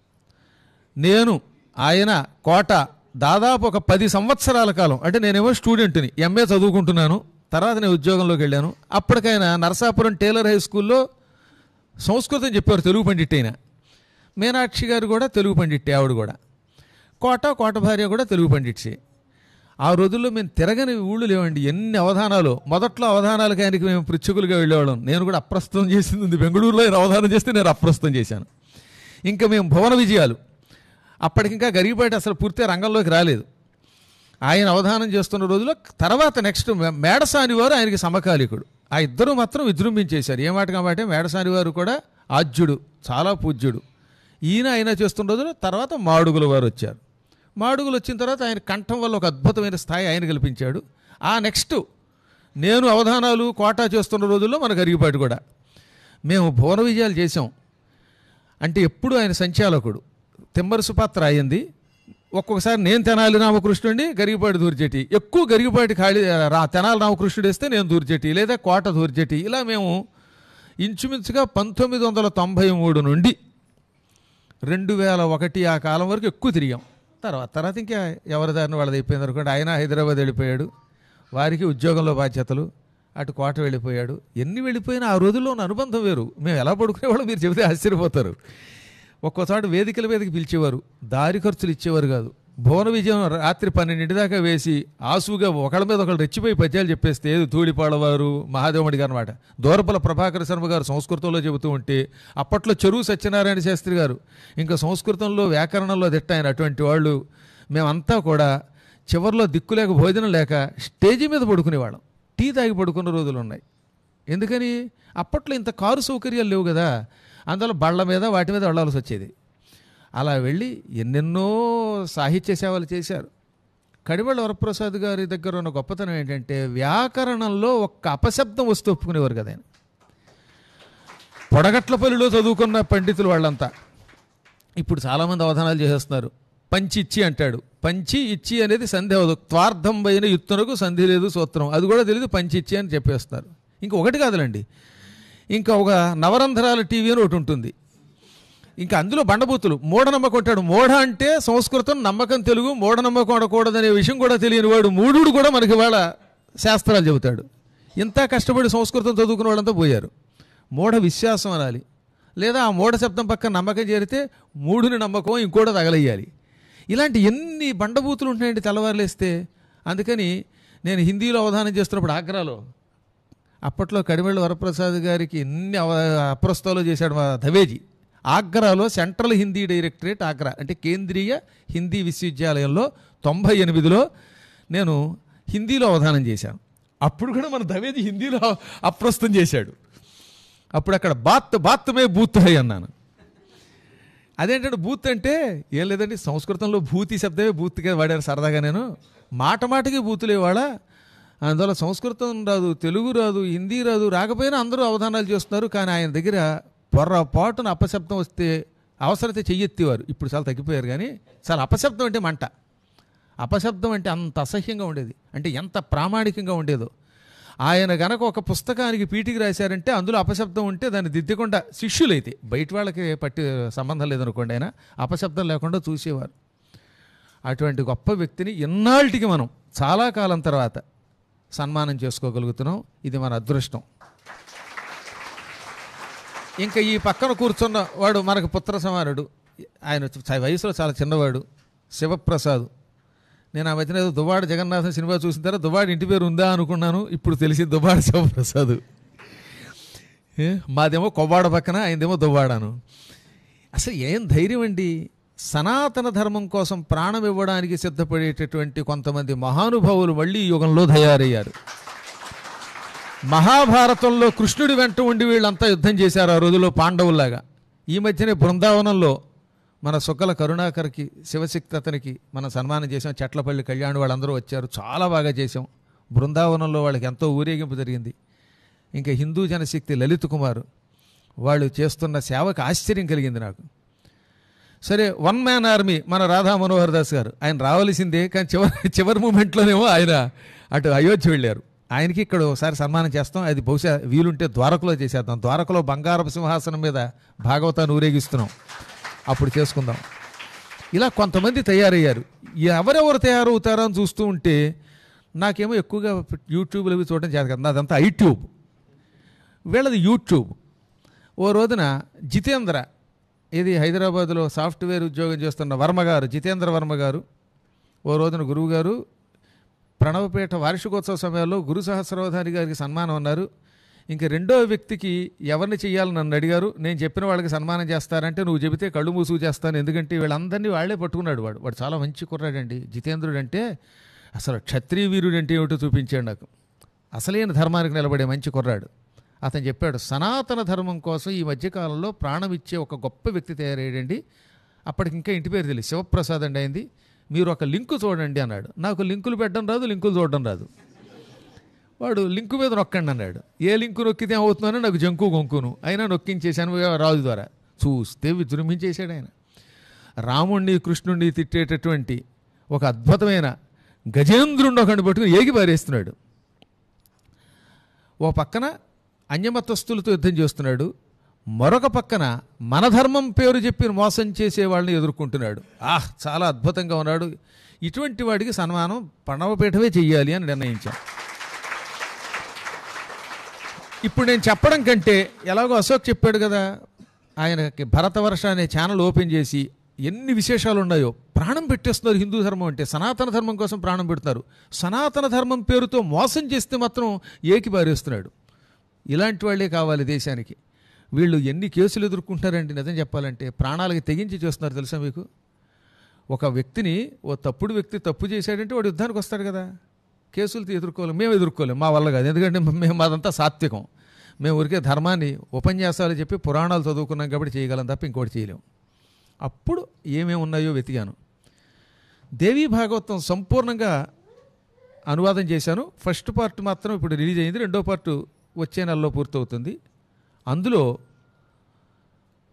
Speaker 3: నేను ఆయన కోట దాదాపు ఒక పది సంవత్సరాల కాలం అంటే నేనేమో స్టూడెంట్ని ఎంఏ చదువుకుంటున్నాను తర్వాత నేను ఉద్యోగంలోకి వెళ్ళాను అప్పటికైనా నరసాపురం టేలర్ హై స్కూల్లో సంస్కృతం చెప్పారు తెలుగు పండిట్ అయిన మీనాక్షి గారు కూడా తెలుగు పండిట్టే ఆవిడ కూడా కోట కోట భార్య కూడా తెలుగు పండిట్సే ఆ రోజుల్లో మేము తిరగని ఊళ్ళు లేవండి ఎన్ని అవధానాలు మొదట్లో అవధానాలకు ఆయనకి మేము పృచ్ఛకులుగా వెళ్ళేవాళ్ళం నేను కూడా అప్రస్తుతం చేసింది ఉంది బెంగళూరులో ఆయన అవధానం చేస్తే నేను అప్రస్తుతం చేశాను ఇంకా మేము భువన విజయాలు అప్పటికింకా గరిగిపాటి అసలు పూర్తిగా రంగంలోకి రాలేదు ఆయన అవధానం చేస్తున్న రోజుల్లో తర్వాత నెక్స్ట్ మేడసాని వారు ఆయనకి సమకాలికుడు ఆ ఇద్దరు మాత్రం విజృంభించేశారు ఏ మాట కాబట్టి మేడసాని వారు కూడా ఆద్యుడు చాలా పూజ్యుడు ఈయన ఆయన చేస్తున్న రోజుల్లో తర్వాత మాడుగుల వారు వచ్చారు మాడుగులు వచ్చిన తర్వాత ఆయన కంఠం వల్ల ఒక అద్భుతమైన స్థాయి ఆయన కల్పించాడు ఆ నెక్స్ట్ నేను అవధానాలు కోటా చేస్తున్న రోజుల్లో మనకు అరిగిపాటు కూడా మేము భువన విజయాలు చేసాం అంటే ఎప్పుడు ఆయన సంచాలకుడు తిమ్మరసు పాత్ర అయింది ఒక్కొక్కసారి నేను తెనాలి రామకృష్ణుడిని గరిగిపాటి దూర్జటి ఎక్కువ గరిగిపాటి ఖాళీ రా తెనాలి రామకృష్ణుడు వేస్తే నేను దూర్జటి లేదా కోట దూర్జటి ఇలా మేము ఇంచుమించుగా పంతొమ్మిది వందల తొంభై మూడు నుండి రెండు వేల ఒకటి ఆ కాలం వరకు ఎక్కువ తిరిగాం తర్వాత తర్వాత ఇంకా ఎవరి దారిని వాళ్ళది అయిపోయింది అనుకోండి ఆయన హైదరాబాద్ వెళ్ళిపోయాడు వారికి ఉద్యోగంలో బాధ్యతలు అటు కోట వెళ్ళిపోయాడు ఎన్ని వెళ్ళిపోయినా ఆ రోజుల్లో ఉన్న అనుబంధం వేరు మేము ఎలా పడుకునేవాళ్ళో మీరు చెబితే ఆశ్చర్యపోతారు ఒక్కోసారి వేదికల మీదకి పిలిచేవారు దారి ఖర్చులు ఇచ్చేవారు కాదు భువన విజయం రాత్రి పన్నెండింటి దాకా వేసి ఆసుగా ఒకళ్ళ మీద ఒకళ్ళు రెచ్చిపోయి పద్యాలు చెప్పేస్తే ఏది తూడిపాడవారు మహాదేవుడి గారు అనమాట దూరపల ప్రభాకర శర్మ గారు సంస్కృతంలో చెబుతూ ఉంటే అప్పట్లో చెరువు సత్యనారాయణ శాస్త్రి గారు ఇంకా సంస్కృతంలో వ్యాకరణంలో దిట్టాయన అటువంటి వాళ్ళు మేమంతా కూడా చివరిలో దిక్కు లేక భోజనం లేక స్టేజీ మీద పడుకునేవాళ్ళం టీ తాగి పడుకున్న రోజులు ఉన్నాయి ఎందుకని అప్పట్లో ఇంత కారు సౌకర్యాలు లేవు కదా అందులో బళ్ళ మీద వాటి మీద వెళ్ళాల్సి వచ్చేది అలా వెళ్ళి ఎన్నెన్నో సాహిత్య సేవలు చేశారు కడివళ్ళ వరప్రసాద్ గారి దగ్గర ఉన్న గొప్పతనం ఏంటంటే వ్యాకరణంలో ఒక్క అపశబ్దం వస్తూ ఒప్పుకునేవారు కదా ఆయన పొడగట్లపల్లిలో చదువుకున్న పండితులు వాళ్ళంతా ఇప్పుడు చాలామంది అవధానాలు చేసేస్తున్నారు పంచి ఇచ్చి అంటాడు పంచి ఇచ్చి అనేది సంధి అవదు త్వార్థం పైన యుత్తునకు సంధి లేదు సూత్రం అది కూడా తెలియదు పంచి ఇచ్చి అని చెప్పేస్తారు ఇంకా ఒకటి కాదులండి ఇంకా ఒక నవరంధ్రాల టీవీ అని ఒకటి ఉంటుంది ఇంకా అందులో బండబూతులు మూఢనమ్మకం అంటాడు మూఢ అంటే సంస్కృతం నమ్మకం తెలుగు మూఢనమ్మకం అనకూడదనే విషయం కూడా తెలియని వాడు మూఢుడు కూడా మనకి వాళ్ళ శాస్త్రాలు చెబుతాడు ఇంత కష్టపడి సంస్కృతం చదువుకున్న వాళ్ళంతా పోయారు మూఢ విశ్వాసం అనాలి లేదా ఆ మూఢ శబ్దం పక్కన నమ్మకం చేరితే మూఢుని నమ్మకం ఇంకోటి తగలయ్యాలి ఇలాంటి ఎన్ని బండబూతులు ఉంటాయండి తెల్లవారులేస్తే అందుకని నేను హిందీలో అవధానం చేస్తున్నప్పుడు ఆగ్రాలో అప్పట్లో కడిమెళ్ళ వరప్రసాద్ గారికి ఎన్ని అవ- అప్రస్తాలు చేశాడు మా ధవేజీ ఆగ్రాలో సెంట్రల్ హిందీ డైరెక్టరేట్ ఆగ్రా అంటే కేంద్రీయ హిందీ విశ్వవిద్యాలయంలో తొంభై ఎనిమిదిలో నేను హిందీలో అవధానం చేశాను అప్పుడు కూడా మన ధవేజీ హిందీలో అప్రస్తం చేశాడు అప్పుడు అక్కడ బాత్ బాత్మే బూత్ హై అన్నాను అదేంటంటే బూత్ అంటే ఏం లేదండి సంస్కృతంలో భూతి శబ్దమే బూత్గా వాడారు సరదాగా నేను మాట మాటకి బూతులు ఇవాళ అందువల్ల సంస్కృతం రాదు తెలుగు రాదు హిందీ రాదు రాకపోయినా అందరూ అవధానాలు చేస్తున్నారు కానీ ఆయన దగ్గర పొర్రపాటున అపశబ్దం వస్తే అవసరతే చెయ్యెత్తేవారు ఇప్పుడు చాలా తగ్గిపోయారు కానీ చాలా అపశబ్దం అంటే మంట అపశబ్దం అంటే అంత అసహ్యంగా ఉండేది అంటే ఎంత ప్రామాణికంగా ఉండేదో ఆయన గనక ఒక పుస్తకానికి పీటికి రాశారంటే అందులో అపశబ్దం ఉంటే దాన్ని దిద్దకుండా శిష్యులైతే బయట వాళ్ళకి పట్టి సంబంధం లేదనుకోండి ఆయన అపశబ్దం లేకుండా చూసేవారు అటువంటి గొప్ప వ్యక్తిని ఎన్నాళ్ళకి మనం చాలా కాలం తర్వాత సన్మానం చేసుకోగలుగుతున్నాం ఇది మన అదృష్టం ఇంకా ఈ పక్కన కూర్చున్న వాడు మనకు పుత్ర సమానుడు ఆయన చ- వయసులో చాలా చిన్నవాడు శివప్రసాద్ నేను ఆ మధ్యన ఏదో దువ్వాడ జగన్నాథం సినిమా చూసిన తర్వాత దువ్వాడ ఇంటి పేరు ఉందా అనుకున్నాను ఇప్పుడు తెలిసి దువ్వాడ శివప్రసాద్ ఏ? మాదేమో కొవ్వాడ పక్కన ఆయనదేమో దువ్వాడాను అసలు ఏం ధైర్యం అండి సనాతన ధర్మం కోసం ప్రాణం ఇవ్వడానికి సిద్ధపడేటటువంటి కొంతమంది మహానుభావులు మళ్ళీ ఈ యుగంలో తయారయ్యారు మహాభారతంలో కృష్ణుడి వెంట ఉండి వీళ్ళంతా యుద్ధం చేశారు ఆ రోజుల్లో పాండవుల్లాగా ఈ మధ్యనే బృందావనంలో మన సుక్కల కరుణాకర్కి శివశక్తి అతనికి మనం సన్మానం చేసాం చెట్లపల్లి కళ్యాణ్ వాళ్ళందరూ వచ్చారు చాలా బాగా చేసాం బృందావనంలో వాళ్ళకి ఎంతో ఊరేగింపు జరిగింది ఇంకా హిందూ జనశక్తి లలిత్ కుమార్ వాళ్ళు చేస్తున్న సేవకు ఆశ్చర్యం కలిగింది నాకు సరే వన్ మ్యాన్ ఆర్మీ మన రాధా మనోహర్ దాస్ గారు ఆయన రావాల్సిందే కానీ చివరి చివరి మూమెంట్లోనేమో ఆయన అటు అయోధ్య వెళ్ళారు ఆయనకి ఇక్కడ ఒకసారి సన్మానం చేస్తాం అది బహుశా వీలుంటే ద్వారకలో చేసేద్దాం ద్వారకలో బంగారపు సింహాసనం మీద భాగవతాన్ని ఊరేగిస్తున్నాం అప్పుడు చేసుకుందాం ఇలా కొంతమంది తయారయ్యారు ఎవరెవరు తయారవుతారో అని చూస్తూ ఉంటే నాకేమో ఎక్కువగా యూట్యూబ్లో అవి చూడడం చేత కదా నాదంతా ఐట్యూబ్ వీళ్ళది యూట్యూబ్ ఓ రోజున జితేంద్ర ఇది హైదరాబాద్లో సాఫ్ట్వేర్ ఉద్యోగం చేస్తున్న వర్మ గారు జితేంద్ర వర్మ గారు ఓ రోజున గురువు గారు ప్రణవపేట వార్షికోత్సవ సమయాల్లో గురు సహస్రవధాని గారికి సన్మానం అన్నారు ఇంక రెండో వ్యక్తికి ఎవరిని చెయ్యాలని నన్ను అడిగారు నేను చెప్పిన వాళ్ళకి సన్మానం చేస్తారంటే నువ్వు చెబితే కళ్ళు మూసుకు చేస్తాను ఎందుకంటే వీళ్ళందరినీ వాళ్ళే పట్టుకున్నాడు వాడు వాడు చాలా మంచి కుర్రాడండి జితేంద్రుడు అంటే అసలు క్షత్రియ వీరుడు అంటే ఏమిటో చూపించాడు నాకు అసలైన ధర్మానికి నిలబడే మంచి కుర్రాడు అతను చెప్పాడు సనాతన ధర్మం కోసం ఈ మధ్యకాలంలో ప్రాణం ఇచ్చే ఒక గొప్ప వ్యక్తి తయారయ్యాడండి అప్పటికి ఇంకా ఇంటి పేరు తెలియదు శివప్రసాద్ అండి అయింది మీరు ఒక లింకు చూడండి అన్నాడు నాకు లింకులు పెట్టడం రాదు లింకులు చూడడం రాదు వాడు లింకు మీద నొక్కండి అన్నాడు ఏ లింకు నొక్కితే ఏమవుతుందో నాకు జంకు గొంకును అయినా నొక్కించేశాను రాజు ద్వారా చూస్తే విజృంభించేశాడు ఆయన రాముణ్ణి కృష్ణుణ్ణి తిట్టేటటువంటి ఒక అద్భుతమైన గజేంద్రుణ్ణి ఒకడిని పట్టుకుని ఏగి పారేస్తున్నాడు ఓ పక్కన అన్యమతస్తులతో యుద్ధం చేస్తున్నాడు మరొక పక్కన మన ధర్మం పేరు చెప్పి మోసం చేసే వాళ్ళని ఎదుర్కొంటున్నాడు ఆహ్ చాలా అద్భుతంగా ఉన్నాడు ఇటువంటి వాడికి సన్మానం పణవపీఠమే చెయ్యాలి అని నిర్ణయించాం ఇప్పుడు నేను చెప్పడం కంటే ఎలాగో అశోక్ చెప్పాడు కదా ఆయనకి భరతవర్ష అనే ఛానల్ ఓపెన్ చేసి ఎన్ని విశేషాలు ఉన్నాయో ప్రాణం పెట్టేస్తున్నారు హిందూ ధర్మం అంటే సనాతన ధర్మం కోసం ప్రాణం పెడుతున్నారు సనాతన ధర్మం పేరుతో మోసం చేస్తే మాత్రం ఏకి బారేస్తున్నాడు ఇలాంటి వాళ్ళే కావాలి దేశానికి వీళ్ళు ఎన్ని కేసులు ఎదుర్కొంటారండి నిజం చెప్పాలంటే ప్రాణాలకి తెగించి చేస్తున్నారు తెలుసా మీకు ఒక వ్యక్తిని ఓ తప్పుడు వ్యక్తి తప్పు చేశాడంటే వాడు యుద్ధానికి వస్తాడు కదా కేసులు ఎదుర్కోలేం మేము ఎదుర్కోలేం మా వల్ల కాదు ఎందుకంటే మేము మాదంతా సాత్వికం మేము ఊరికే ధర్మాన్ని ఉపన్యాసాలు చెప్పి పురాణాలు చదువుకున్నాం కాబట్టి చేయగలం తప్ప ఇంకోటి చేయలేం అప్పుడు ఏమేమి ఉన్నాయో వెతికాను దేవీ భాగవతం సంపూర్ణంగా అనువాదం చేశాను ఫస్ట్ పార్ట్ మాత్రం ఇప్పుడు రిలీజ్ అయింది రెండో పార్ట్ వచ్చే నెలలో పూర్తవుతుంది అందులో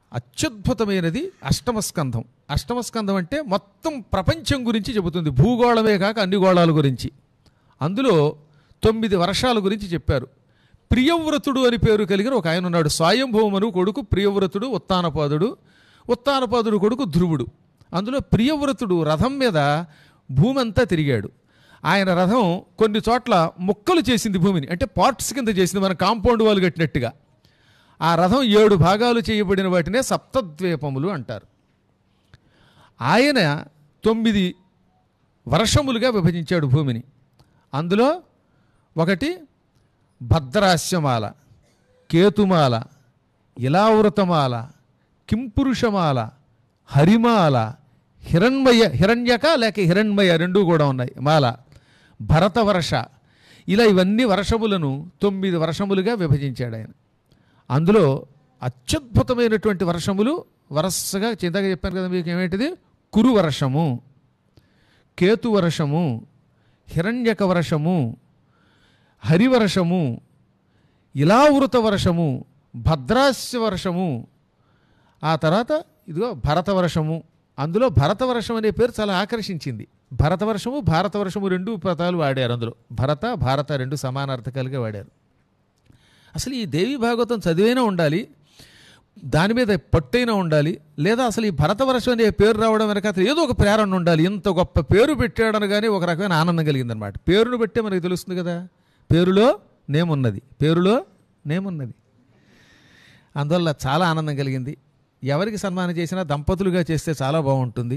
Speaker 3: అత్యద్భుతమైనది అష్టమస్కంధం అష్టమస్కంధం అంటే మొత్తం ప్రపంచం గురించి చెబుతుంది భూగోళమే కాక అన్ని గోళాల గురించి అందులో తొమ్మిది వర్షాల గురించి చెప్పారు ప్రియవ్రతుడు అని పేరు కలిగిన ఒక ఆయన ఉన్నాడు స్వయంభూమను కొడుకు ప్రియవ్రతుడు ఉత్తానపాదుడు ఉత్తానపాదుడు కొడుకు ధ్రువుడు అందులో ప్రియవ్రతుడు రథం మీద భూమి అంతా తిరిగాడు ఆయన రథం కొన్ని చోట్ల ముక్కలు చేసింది భూమిని అంటే పార్ట్స్ కింద చేసింది మన కాంపౌండ్ వాళ్ళు కట్టినట్టుగా ఆ రథం ఏడు భాగాలు చేయబడిన వాటినే సప్తద్వీపములు అంటారు ఆయన తొమ్మిది వర్షములుగా విభజించాడు భూమిని అందులో ఒకటి భద్రాస్యమాల కేతుమాల ఇలావృతమాల కింపురుషమాల హరిమాల హిరణ్మయ హిరణ్యక లేక హిరణ్మయ రెండూ కూడా ఉన్నాయి మాల భరతవర్ష ఇలా ఇవన్నీ వర్షములను తొమ్మిది వర్షములుగా విభజించాడు ఆయన అందులో అత్యద్భుతమైనటువంటి వర్షములు వరసగా చింతగా చెప్పాను కదా మీకు ఏమేంటిది కురు వర్షము కేతు వర్షము హిరణ్యక వర్షము హరివర్షము ఇలావృత వర్షము భద్రాస్య వర్షము ఆ తర్వాత ఇదిగో భరతవర్షము అందులో భరతవర్షం అనే పేరు చాలా ఆకర్షించింది భరతవర్షము భారతవర్షము రెండు పదాలు వాడారు అందులో భరత భారత రెండు సమానార్థకాలుగా వాడారు అసలు ఈ దేవి భాగవతం చదివైనా ఉండాలి దాని మీద పట్టైనా ఉండాలి లేదా అసలు ఈ భరతవర్షం అనే పేరు రావడం వెనక అసలు ఏదో ఒక ప్రేరణ ఉండాలి ఇంత గొప్ప పేరు పెట్టాడనగానే ఒక రకమైన ఆనందం కలిగిందనమాట పేరును బట్టే మనకి తెలుస్తుంది కదా పేరులో నేమున్నది పేరులో నేమున్నది అందువల్ల చాలా ఆనందం కలిగింది ఎవరికి సన్మానం చేసినా దంపతులుగా చేస్తే చాలా బాగుంటుంది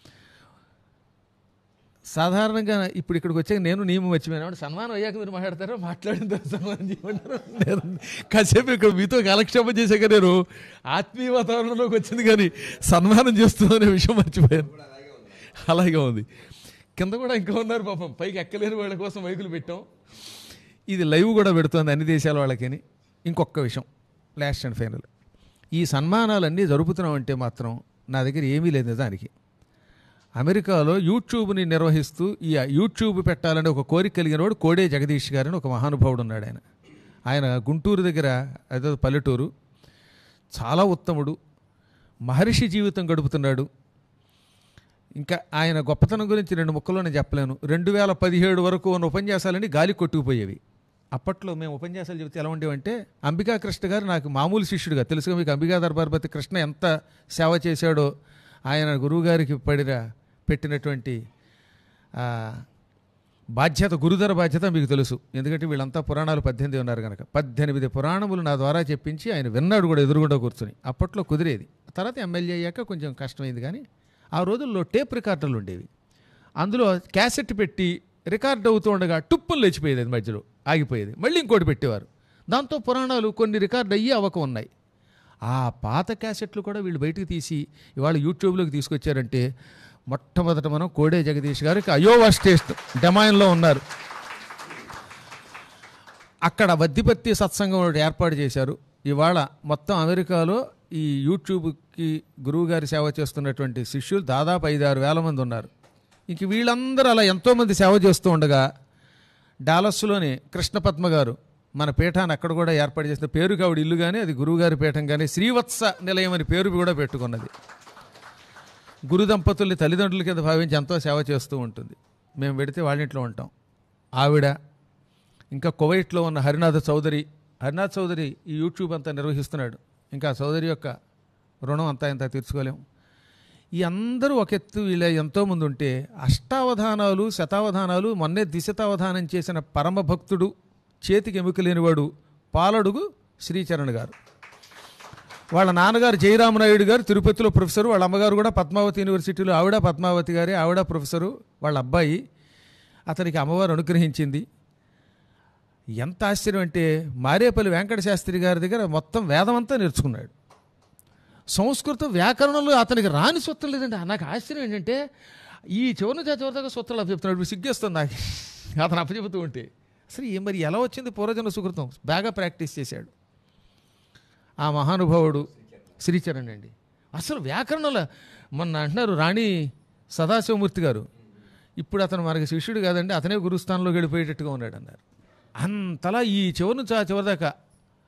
Speaker 3: సాధారణంగా ఇప్పుడు ఇక్కడికి వచ్చాక నేను నియమం వచ్చిపోయినా సన్మానం అయ్యాక మీరు మాట్లాడతారో మాట్లాడిన తర్వాత సన్మానం చేయమంటారు నేను కాసేపు ఇక్కడ మీతో కాలక్షేపం చేశాక నేను ఆత్మీయ వాతావరణంలోకి వచ్చింది కానీ సన్మానం చేస్తుందనే విషయం మర్చిపోయాను అలాగే ఉంది కింద కూడా ఇంకా ఉన్నారు పాపం పైకి ఎక్కలేని వాళ్ళ కోసం మైకులు పెట్టాం ఇది లైవ్ కూడా పెడుతోంది అన్ని దేశాల వాళ్ళకని ఇంకొక విషయం లాస్ట్ అండ్ ఫైనల్ ఈ సన్మానాలన్నీ జరుపుతున్నామంటే మాత్రం నా దగ్గర ఏమీ లేదు నిజానికి అమెరికాలో యూట్యూబ్ని నిర్వహిస్తూ ఈ యూట్యూబ్ పెట్టాలని ఒక కోరిక కలిగిన వాడు కోడే జగదీష్ గారని ఒక మహానుభావుడు ఉన్నాడు ఆయన ఆయన గుంటూరు దగ్గర అదే పల్లెటూరు చాలా ఉత్తముడు మహర్షి జీవితం గడుపుతున్నాడు ఇంకా ఆయన గొప్పతనం గురించి రెండు ముక్కలో నేను చెప్పలేను రెండు వేల పదిహేడు వరకు ఉన్న ఉపన్యాసాలన్నీ గాలి కొట్టుకుపోయేవి అప్పట్లో మేము ఉపన్యాసాలు చెబితే ఎలా ఉండేవంటే అంబికా కృష్ణ గారు నాకు మామూలు శిష్యుడిగా తెలుసుగా మీకు అంబికా దర్బార్పతి కృష్ణ ఎంత సేవ చేశాడో ఆయన గురువుగారికి పడిన పెట్టినటువంటి ఆ, బాధ్యత గురుదర బాధ్యత మీకు తెలుసు ఎందుకంటే వీళ్ళంతా పురాణాలు పద్దెనిమిది ఉన్నారు కనుక పద్దెనిమిది పురాణములు నా ద్వారా చెప్పించి ఆయన విన్నాడు కూడా ఎదురుగుండా కూర్చొని అప్పట్లో కుదిరేది తర్వాత ఎమ్మెల్యే అయ్యాక కొంచెం కష్టమైంది కానీ ఆ రోజుల్లో టేప్ రికార్డర్లు ఉండేవి అందులో క్యాసెట్ పెట్టి రికార్డ్ అవుతూ ఉండగా టుప్పులు లేచిపోయేది అది మధ్యలో ఆగిపోయేది మళ్ళీ ఇంకోటి పెట్టేవారు దాంతో పురాణాలు కొన్ని రికార్డ్ అయ్యి అవక ఉన్నాయి ఆ పాత క్యాసెట్లు కూడా వీళ్ళు బయటకు తీసి ఇవాళ యూట్యూబ్లోకి తీసుకొచ్చారంటే మొట్టమొదట మనం కోడే జగదీష్ గారికి అయోవా స్టేషన్ డెమాయిన్లో ఉన్నారు అక్కడ వద్దిపత్తి సత్సంగం ఒకటి ఏర్పాటు చేశారు ఇవాళ మొత్తం అమెరికాలో ఈ యూట్యూబ్కి గురువుగారి సేవ చేస్తున్నటువంటి శిష్యులు దాదాపు ఐదు ఆరు వేల మంది ఉన్నారు ఇంక వీళ్ళందరూ అలా ఎంతోమంది సేవ చేస్తూ ఉండగా డాలస్లోని కృష్ణపద్మ గారు మన పీఠాన్ని అక్కడ కూడా ఏర్పాటు చేసిన పేరు కావిడ ఇల్లు కానీ అది గురువుగారి పీఠం కానీ శ్రీవత్స నిలయం అని పేరు కూడా పెట్టుకున్నది గురు దంపతుల్ని తల్లిదండ్రుల కింద భావించి ఎంతో సేవ చేస్తూ ఉంటుంది మేము పెడితే వాళ్ళ ఇంట్లో ఉంటాం ఆవిడ ఇంకా కువైట్లో ఉన్న హరినాథ చౌదరి హరినాథ్ చౌదరి ఈ యూట్యూబ్ అంతా నిర్వహిస్తున్నాడు ఇంకా ఆ చౌదరి యొక్క రుణం అంతా ఇంత తీర్చుకోలేం ఈ అందరూ ఒక ఎత్తు వీళ్ళ ఎంతోమంది ఉంటే అష్టావధానాలు శతావధానాలు మొన్నే దిశతావధానం చేసిన పరమ భక్తుడు చేతికి ఎముక లేనివాడు పాలడుగు శ్రీచరణ్ గారు వాళ్ళ నాన్నగారు జయరామనాయుడు గారు తిరుపతిలో ప్రొఫెసరు వాళ్ళ అమ్మగారు కూడా పద్మావతి యూనివర్సిటీలో ఆవిడ పద్మావతి గారి ఆవిడ ప్రొఫెసరు వాళ్ళ అబ్బాయి అతనికి అమ్మవారు అనుగ్రహించింది ఎంత ఆశ్చర్యం అంటే మారేపల్లి వెంకట శాస్త్రి గారి దగ్గర మొత్తం వేదమంతా నేర్చుకున్నాడు సంస్కృతం వ్యాకరణంలో అతనికి రాని సూత్రం లేదండి నాకు ఆశ్చర్యం ఏంటంటే ఈ చివరి నుంచి ఆ చివరి దాకా సూత్రాలు అప్పచెప్తున్నాడు ఇప్పుడు సిగ్గేస్తుంది నాకు అతను అప్పచెబుతూ ఉంటే అసలు ఏ మరి ఎలా వచ్చింది పూర్వజన సుకృతం బాగా ప్రాక్టీస్ చేశాడు ఆ మహానుభావుడు శ్రీచరణ్ అండి అసలు వ్యాకరణంలో మొన్న అంటున్నారు రాణి సదాశివమూర్తి గారు ఇప్పుడు అతను మనకి శిష్యుడు కాదండి అతనే గురుస్థానంలో గడిపోయేటట్టుగా ఉన్నాడు అన్నారు అంతలా ఈ చివరి నుంచి ఆ చివరి దాకా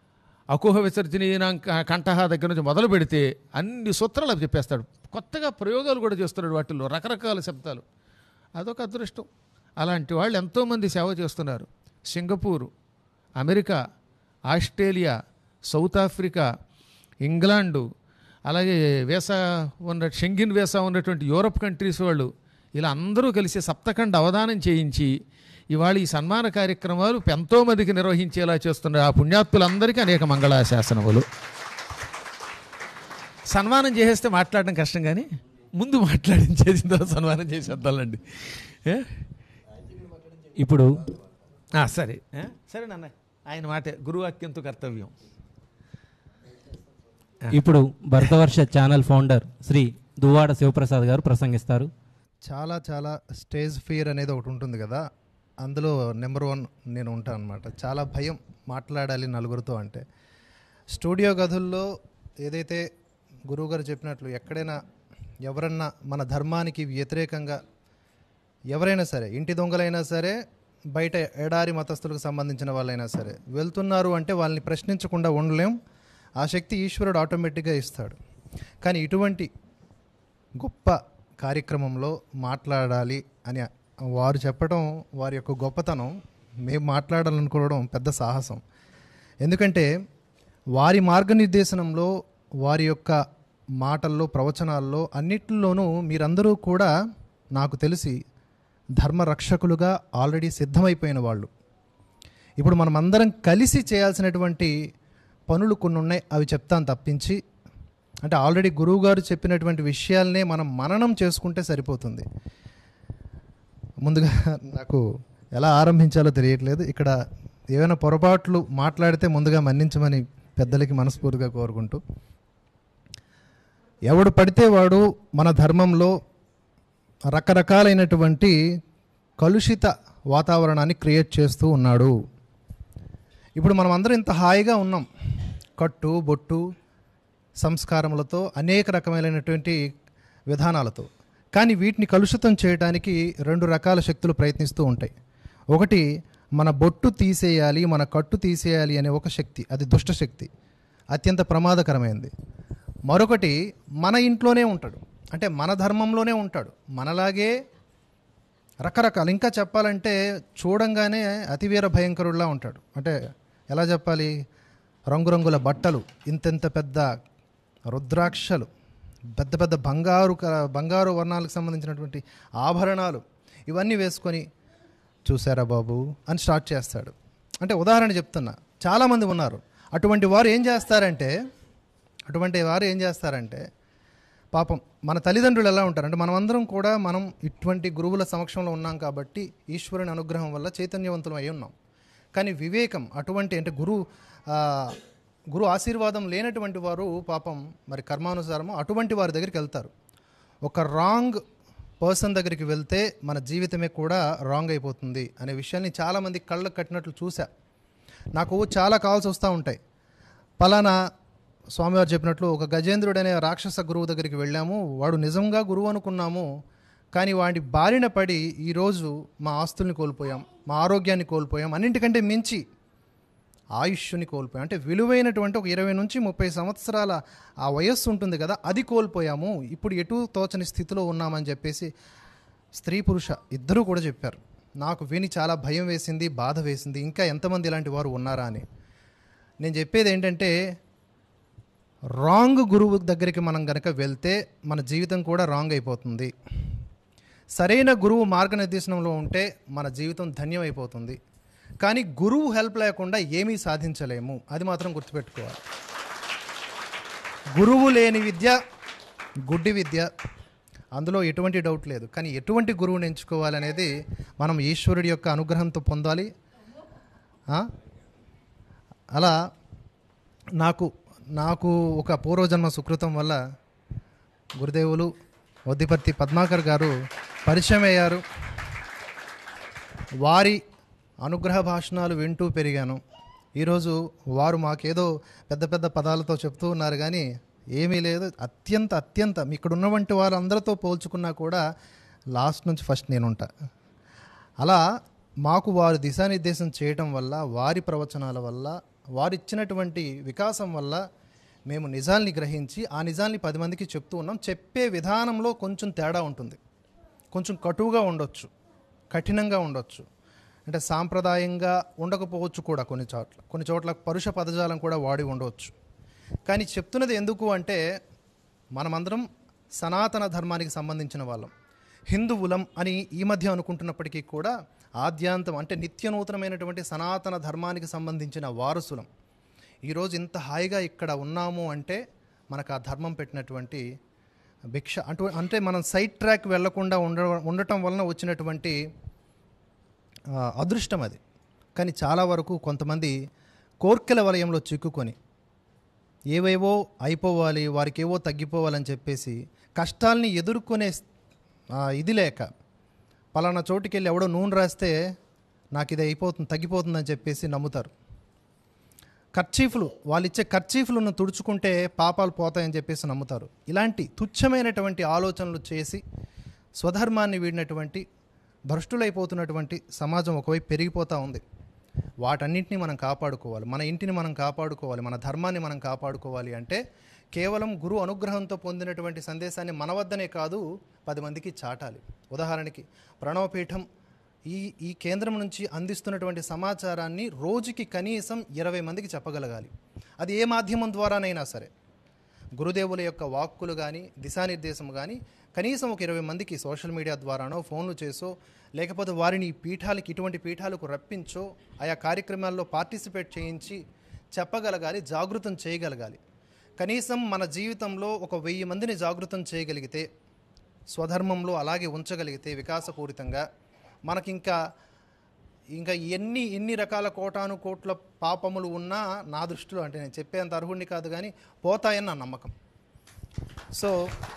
Speaker 3: అకుహ విసర్జనీన కంఠహ దగ్గర నుంచి మొదలు పెడితే అన్ని సూత్రాలు అవి చెప్పేస్తాడు కొత్తగా ప్రయోగాలు కూడా చేస్తున్నాడు వాటిల్లో రకరకాల శబ్దాలు అదొక అదృష్టం అలాంటి వాళ్ళు ఎంతోమంది సేవ చేస్తున్నారు Singapore America Australia South Africa England అలాగే వేసా ఉన్న షెంగిన్ వేసా ఉన్నటువంటి యూరప్ కంట్రీస్ వాళ్ళు ఇలా అందరూ కలిసి సప్తఖండ అవధానం చేయించి ఇవాళ ఈ సన్మాన కార్యక్రమాలు ఎంతోమందికి నిర్వహించేలా చేస్తున్నారు ఆ పుణ్యాత్తులందరికీ అనేక మంగళాశాసనములు సన్మానం చేసేస్తే మాట్లాడడం కష్టం కానీ ముందు మాట్లాడించేసిన తర్వాత సన్మానం చేసేద్దాలండి ఏ?
Speaker 2: ఇప్పుడు
Speaker 3: ఆ, సరే ఏ? సరే నాన్న ఆయన మాట గురువు అత్యంత కర్తవ్యం
Speaker 2: ఇప్పుడు భరతవర్ష ఛానల్ ఫౌండర్ శ్రీ దువ్వాడ శివప్రసాద్ గారు ప్రసంగిస్తారు
Speaker 4: చాలా చాలా స్టేజ్ ఫియర్ అనేది ఒకటి ఉంటుంది కదా అందులో నెంబర్ వన్ నేను ఉంటాను అనమాట చాలా భయం మాట్లాడాలి నలుగురితో అంటే స్టూడియో గదుల్లో ఏదైతే గురువుగారు చెప్పినట్లు ఎక్కడైనా ఎవరన్నా మన ధర్మానికి వ్యతిరేకంగా ఎవరైనా సరే ఇంటి దొంగలైనా సరే బయట ఎడారి మతస్థులకు సంబంధించిన వాళ్ళైనా సరే వెళ్తున్నారు అంటే వాళ్ళని ప్రశ్నించకుండా ఉండలేం ఆ శక్తి ఈశ్వరుడు ఆటోమేటిక్గా ఇస్తాడు కానీ ఇటువంటి గొప్ప కార్యక్రమంలో మాట్లాడాలి అని వారు చెప్పడం వారి యొక్క గొప్పతనం మేము మాట్లాడాలనుకోవడం పెద్ద సాహసం ఎందుకంటే వారి మార్గనిర్దేశనంలో వారి యొక్క మాటల్లో ప్రవచనాల్లో అన్నిటిలోనూ మీరందరూ కూడా నాకు తెలిసి ధర్మ రక్షకులుగా ఆల్రెడీ సిద్ధమైపోయిన వాళ్ళు ఇప్పుడు మనం అందరం కలిసి చేయాల్సినటువంటి పనులు కొన్ని ఉన్నాయి అవి చెప్తాను తప్పించి అంటే ఆల్రెడీ గురువు గారు చెప్పినటువంటి విషయాలనే మనం మననం చేసుకుంటే సరిపోతుంది ముందుగా నాకు ఎలా ఆరంభించాలో తెలియట్లేదు ఇక్కడ ఏమైనా పొరపాట్లు మాట్లాడితే ముందుగా మన్నించమని పెద్దలకి మనస్ఫూర్తిగా కోరుకుంటూ ఎవడు పడితే వాడు మన ధర్మంలో రకరకాలైనటువంటి కలుషిత వాతావరణాన్ని క్రియేట్ చేస్తూ ఉన్నాడు ఇప్పుడు మనం అందరం ఇంత హాయిగా ఉన్నాం కట్టు బొట్టు సంస్కారములతో అనేక రకమైనటువంటి విధానాలతో కానీ వీటిని కలుషితం చేయడానికి రెండు రకాల శక్తులు ప్రయత్నిస్తూ ఉంటాయి ఒకటి మన బొట్టు తీసేయాలి మన కట్టు తీసేయాలి అనే ఒక శక్తి అది దుష్ట శక్తి అత్యంత ప్రమాదకరమైనది మరొకటి మన ఇంట్లోనే ఉంటాడు అంటే మన ధర్మంలోనే ఉంటాడు మనలాగే రకరకాలు ఇంకా చెప్పాలంటే చూడంగానే అతివీర భయంకరుడిలా ఉంటాడు అంటే ఎలా చెప్పాలి రంగురంగుల బట్టలు ఇంతెంత పెద్ద రుద్రాక్షలు పెద్ద పెద్ద బంగారు క- బంగారు వర్ణాలకు సంబంధించినటువంటి ఆభరణాలు ఇవన్నీ వేసుకొని చూసారా బాబు అని స్టార్ట్ చేస్తాడు అంటే ఉదాహరణ చెప్తున్నా చాలామంది ఉన్నారు అటువంటి వారు ఏం చేస్తారంటే అటువంటి వారు ఏం చేస్తారంటే పాపం మన తల్లిదండ్రులు ఎలా ఉంటారు అంటే మనమందరం కూడా మనం ఇటువంటి గురువుల సమక్షంలో ఉన్నాం కాబట్టి ఈశ్వరుని అనుగ్రహం వల్ల చైతన్యవంతులం అయి ఉన్నాం కానీ వివేకం అటువంటి అంటే గురు ఆ, గురు ఆశీర్వాదం లేనటువంటి వారు పాపం మరి కర్మానుసారము అటువంటి వారి దగ్గరికి వెళ్తారు ఒక రాంగ్ పర్సన్ దగ్గరికి వెళ్తే మన జీవితమే కూడా రాంగ్ అయిపోతుంది అనే విషయాన్ని చాలామంది కళ్ళకు కట్టినట్లు చూసా నాకు చాలా కాల్స్ వస్తూ ఉంటాయి పలానా స్వామివారు చెప్పినట్లు ఒక గజేంద్రుడు అనే రాక్షస గురువు దగ్గరికి వెళ్ళాము వాడు నిజంగా గురువు అనుకున్నాము కానీ వాడి బారిన పడి ఈరోజు మా ఆస్తుల్ని కోల్పోయాం మా ఆరోగ్యాన్ని కోల్పోయాం అన్నింటికంటే మించి ఆయుష్ని కోల్పోయాం అంటే విలువైనటువంటి ఒక ఇరవై నుంచి ముప్పై సంవత్సరాల ఆ వయస్సు ఉంటుంది కదా అది కోల్పోయాము ఇప్పుడు ఎటు తోచని స్థితిలో ఉన్నామని చెప్పేసి స్త్రీ పురుష ఇద్దరూ కూడా చెప్పారు నాకు విని చాలా భయం వేసింది బాధ వేసింది ఇంకా ఎంతమంది ఇలాంటి వారు ఉన్నారా అని నేను చెప్పేది ఏంటంటే రాంగ్ గురువు దగ్గరికి మనం గనక వెళ్తే మన జీవితం కూడా రాంగ్ అయిపోతుంది సరైన గురువు మార్గనిర్దేశనంలో ఉంటే మన జీవితం ధన్యమైపోతుంది కానీ గురువు హెల్ప్ లేకుండా ఏమీ సాధించలేము అది మాత్రం గుర్తుపెట్టుకోవాలి గురువు లేని విద్య గుడ్డి విద్య అందులో ఎటువంటి డౌట్ లేదు కానీ ఎటువంటి గురువుని ఎంచుకోవాలనేది మనం ఈశ్వరుడి యొక్క అనుగ్రహంతో పొందాలి ఆ? అలా నాకు నాకు ఒక పూర్వజన్మ సుకృతం వల్ల గురుదేవులు వద్దిపర్తి పద్మాకర్ గారు పరిచయం అయ్యారు వారి అనుగ్రహ భాషణాలు వింటూ పెరిగాను ఈరోజు వారు మాకేదో పెద్ద పెద్ద పదాలతో చెప్తూ ఉన్నారు కానీ ఏమీ లేదు అత్యంత అత్యంత ఇక్కడ ఉన్నటువంటి వారందరితో పోల్చుకున్నా కూడా లాస్ట్ నుంచి ఫస్ట్ నేను ఉంటా అలా మాకు వారు దిశానిర్దేశం చేయటం వల్ల వారి ప్రవచనాల వల్ల వారిచ్చినటువంటి వికాసం వల్ల మేము నిజాల్ని గ్రహించి ఆ నిజాల్ని పది మందికి చెప్తూ ఉన్నాం చెప్పే విధానంలో కొంచెం తేడా ఉంటుంది కొంచెం కటువుగా ఉండొచ్చు కఠినంగా ఉండొచ్చు అంటే సాంప్రదాయంగా ఉండకపోవచ్చు కూడా కొన్ని చోట్ల కొన్ని చోట్ల పరుష పదజాలం కూడా వాడి ఉండవచ్చు కానీ చెప్తున్నది ఎందుకు అంటే మనమందరం సనాతన ధర్మానికి సంబంధించిన వాళ్ళం హిందువులం అని ఈ మధ్య అనుకుంటున్నప్పటికీ కూడా ఆద్యాంతం అంటే నిత్య నూతనమైనటువంటి సనాతన ధర్మానికి సంబంధించిన వారసులం ఈరోజు ఇంత హాయిగా ఇక్కడ ఉన్నాము అంటే మనకు ఆ ధర్మం పెట్టినటువంటి భిక్ష అటు అంటే మనం సైడ్ ట్రాక్ వెళ్లకుండా ఉండ ఉండటం వలన వచ్చినటువంటి ఆ, అదృష్టం అది కానీ చాలా వరకు కొంతమంది కోర్కెల వలయంలో చిక్కుకొని ఏవేవో అయిపోవాలి వారికి ఏవో తగ్గిపోవాలని చెప్పేసి కష్టాల్ని ఎదుర్కొనే ఆ, ఇది లేక పలానా చోటుకి వెళ్ళి ఎవడో నూనె రాస్తే నాకు ఇది అయిపోతుంది తగ్గిపోతుందని చెప్పేసి నమ్ముతారు ఖర్చీఫ్లు వాళ్ళు ఇచ్చే ఖర్చీఫ్లను తుడుచుకుంటే పాపాలు పోతాయని చెప్పేసి నమ్ముతారు ఇలాంటి తుచ్చమైనటువంటి ఆలోచనలు చేసి స్వధర్మాన్ని వీడినటువంటి భ్రష్టులైపోతున్నటువంటి సమాజం ఒకవైపు పెరిగిపోతూ ఉంది వాటన్నింటినీ మనం కాపాడుకోవాలి మన ఇంటిని మనం కాపాడుకోవాలి మన ధర్మాన్ని మనం కాపాడుకోవాలి అంటే కేవలం గురు అనుగ్రహంతో పొందినటువంటి సందేశాన్ని మన వద్దనే కాదు పది మందికి చాటాలి ఉదాహరణకి ప్రణవపీఠం ఈ ఈ కేంద్రం నుంచి అందిస్తున్నటువంటి సమాచారాన్ని రోజుకి కనీసం ఇరవై మందికి చెప్పగలగాలి అది ఏ మాధ్యమం ద్వారానైనా సరే గురుదేవుల యొక్క వాక్కులు కానీ దిశానిర్దేశం కానీ కనీసం ఒక ఇరవై మందికి సోషల్ మీడియా ద్వారానో ఫోన్లు చేసో లేకపోతే వారిని ఈ పీఠాలకి ఇటువంటి పీఠాలకు రప్పించో ఆయా కార్యక్రమాల్లో పార్టిసిపేట్ చేయించి చెప్పగలగాలి జాగృతం చేయగలగాలి కనీసం మన జీవితంలో ఒక వెయ్యి మందిని జాగృతం చేయగలిగితే స్వధర్మంలో అలాగే ఉంచగలిగితే వికాసపూరితంగా మనకింకా ఇంకా ఎన్ని ఎన్ని రకాల కోటాను కోట్ల పాపములు ఉన్నా నా దృష్టిలో అంటే నేను చెప్పేంత అర్హుడిని కాదు కానీ పోతాయని నా నమ్మకం సో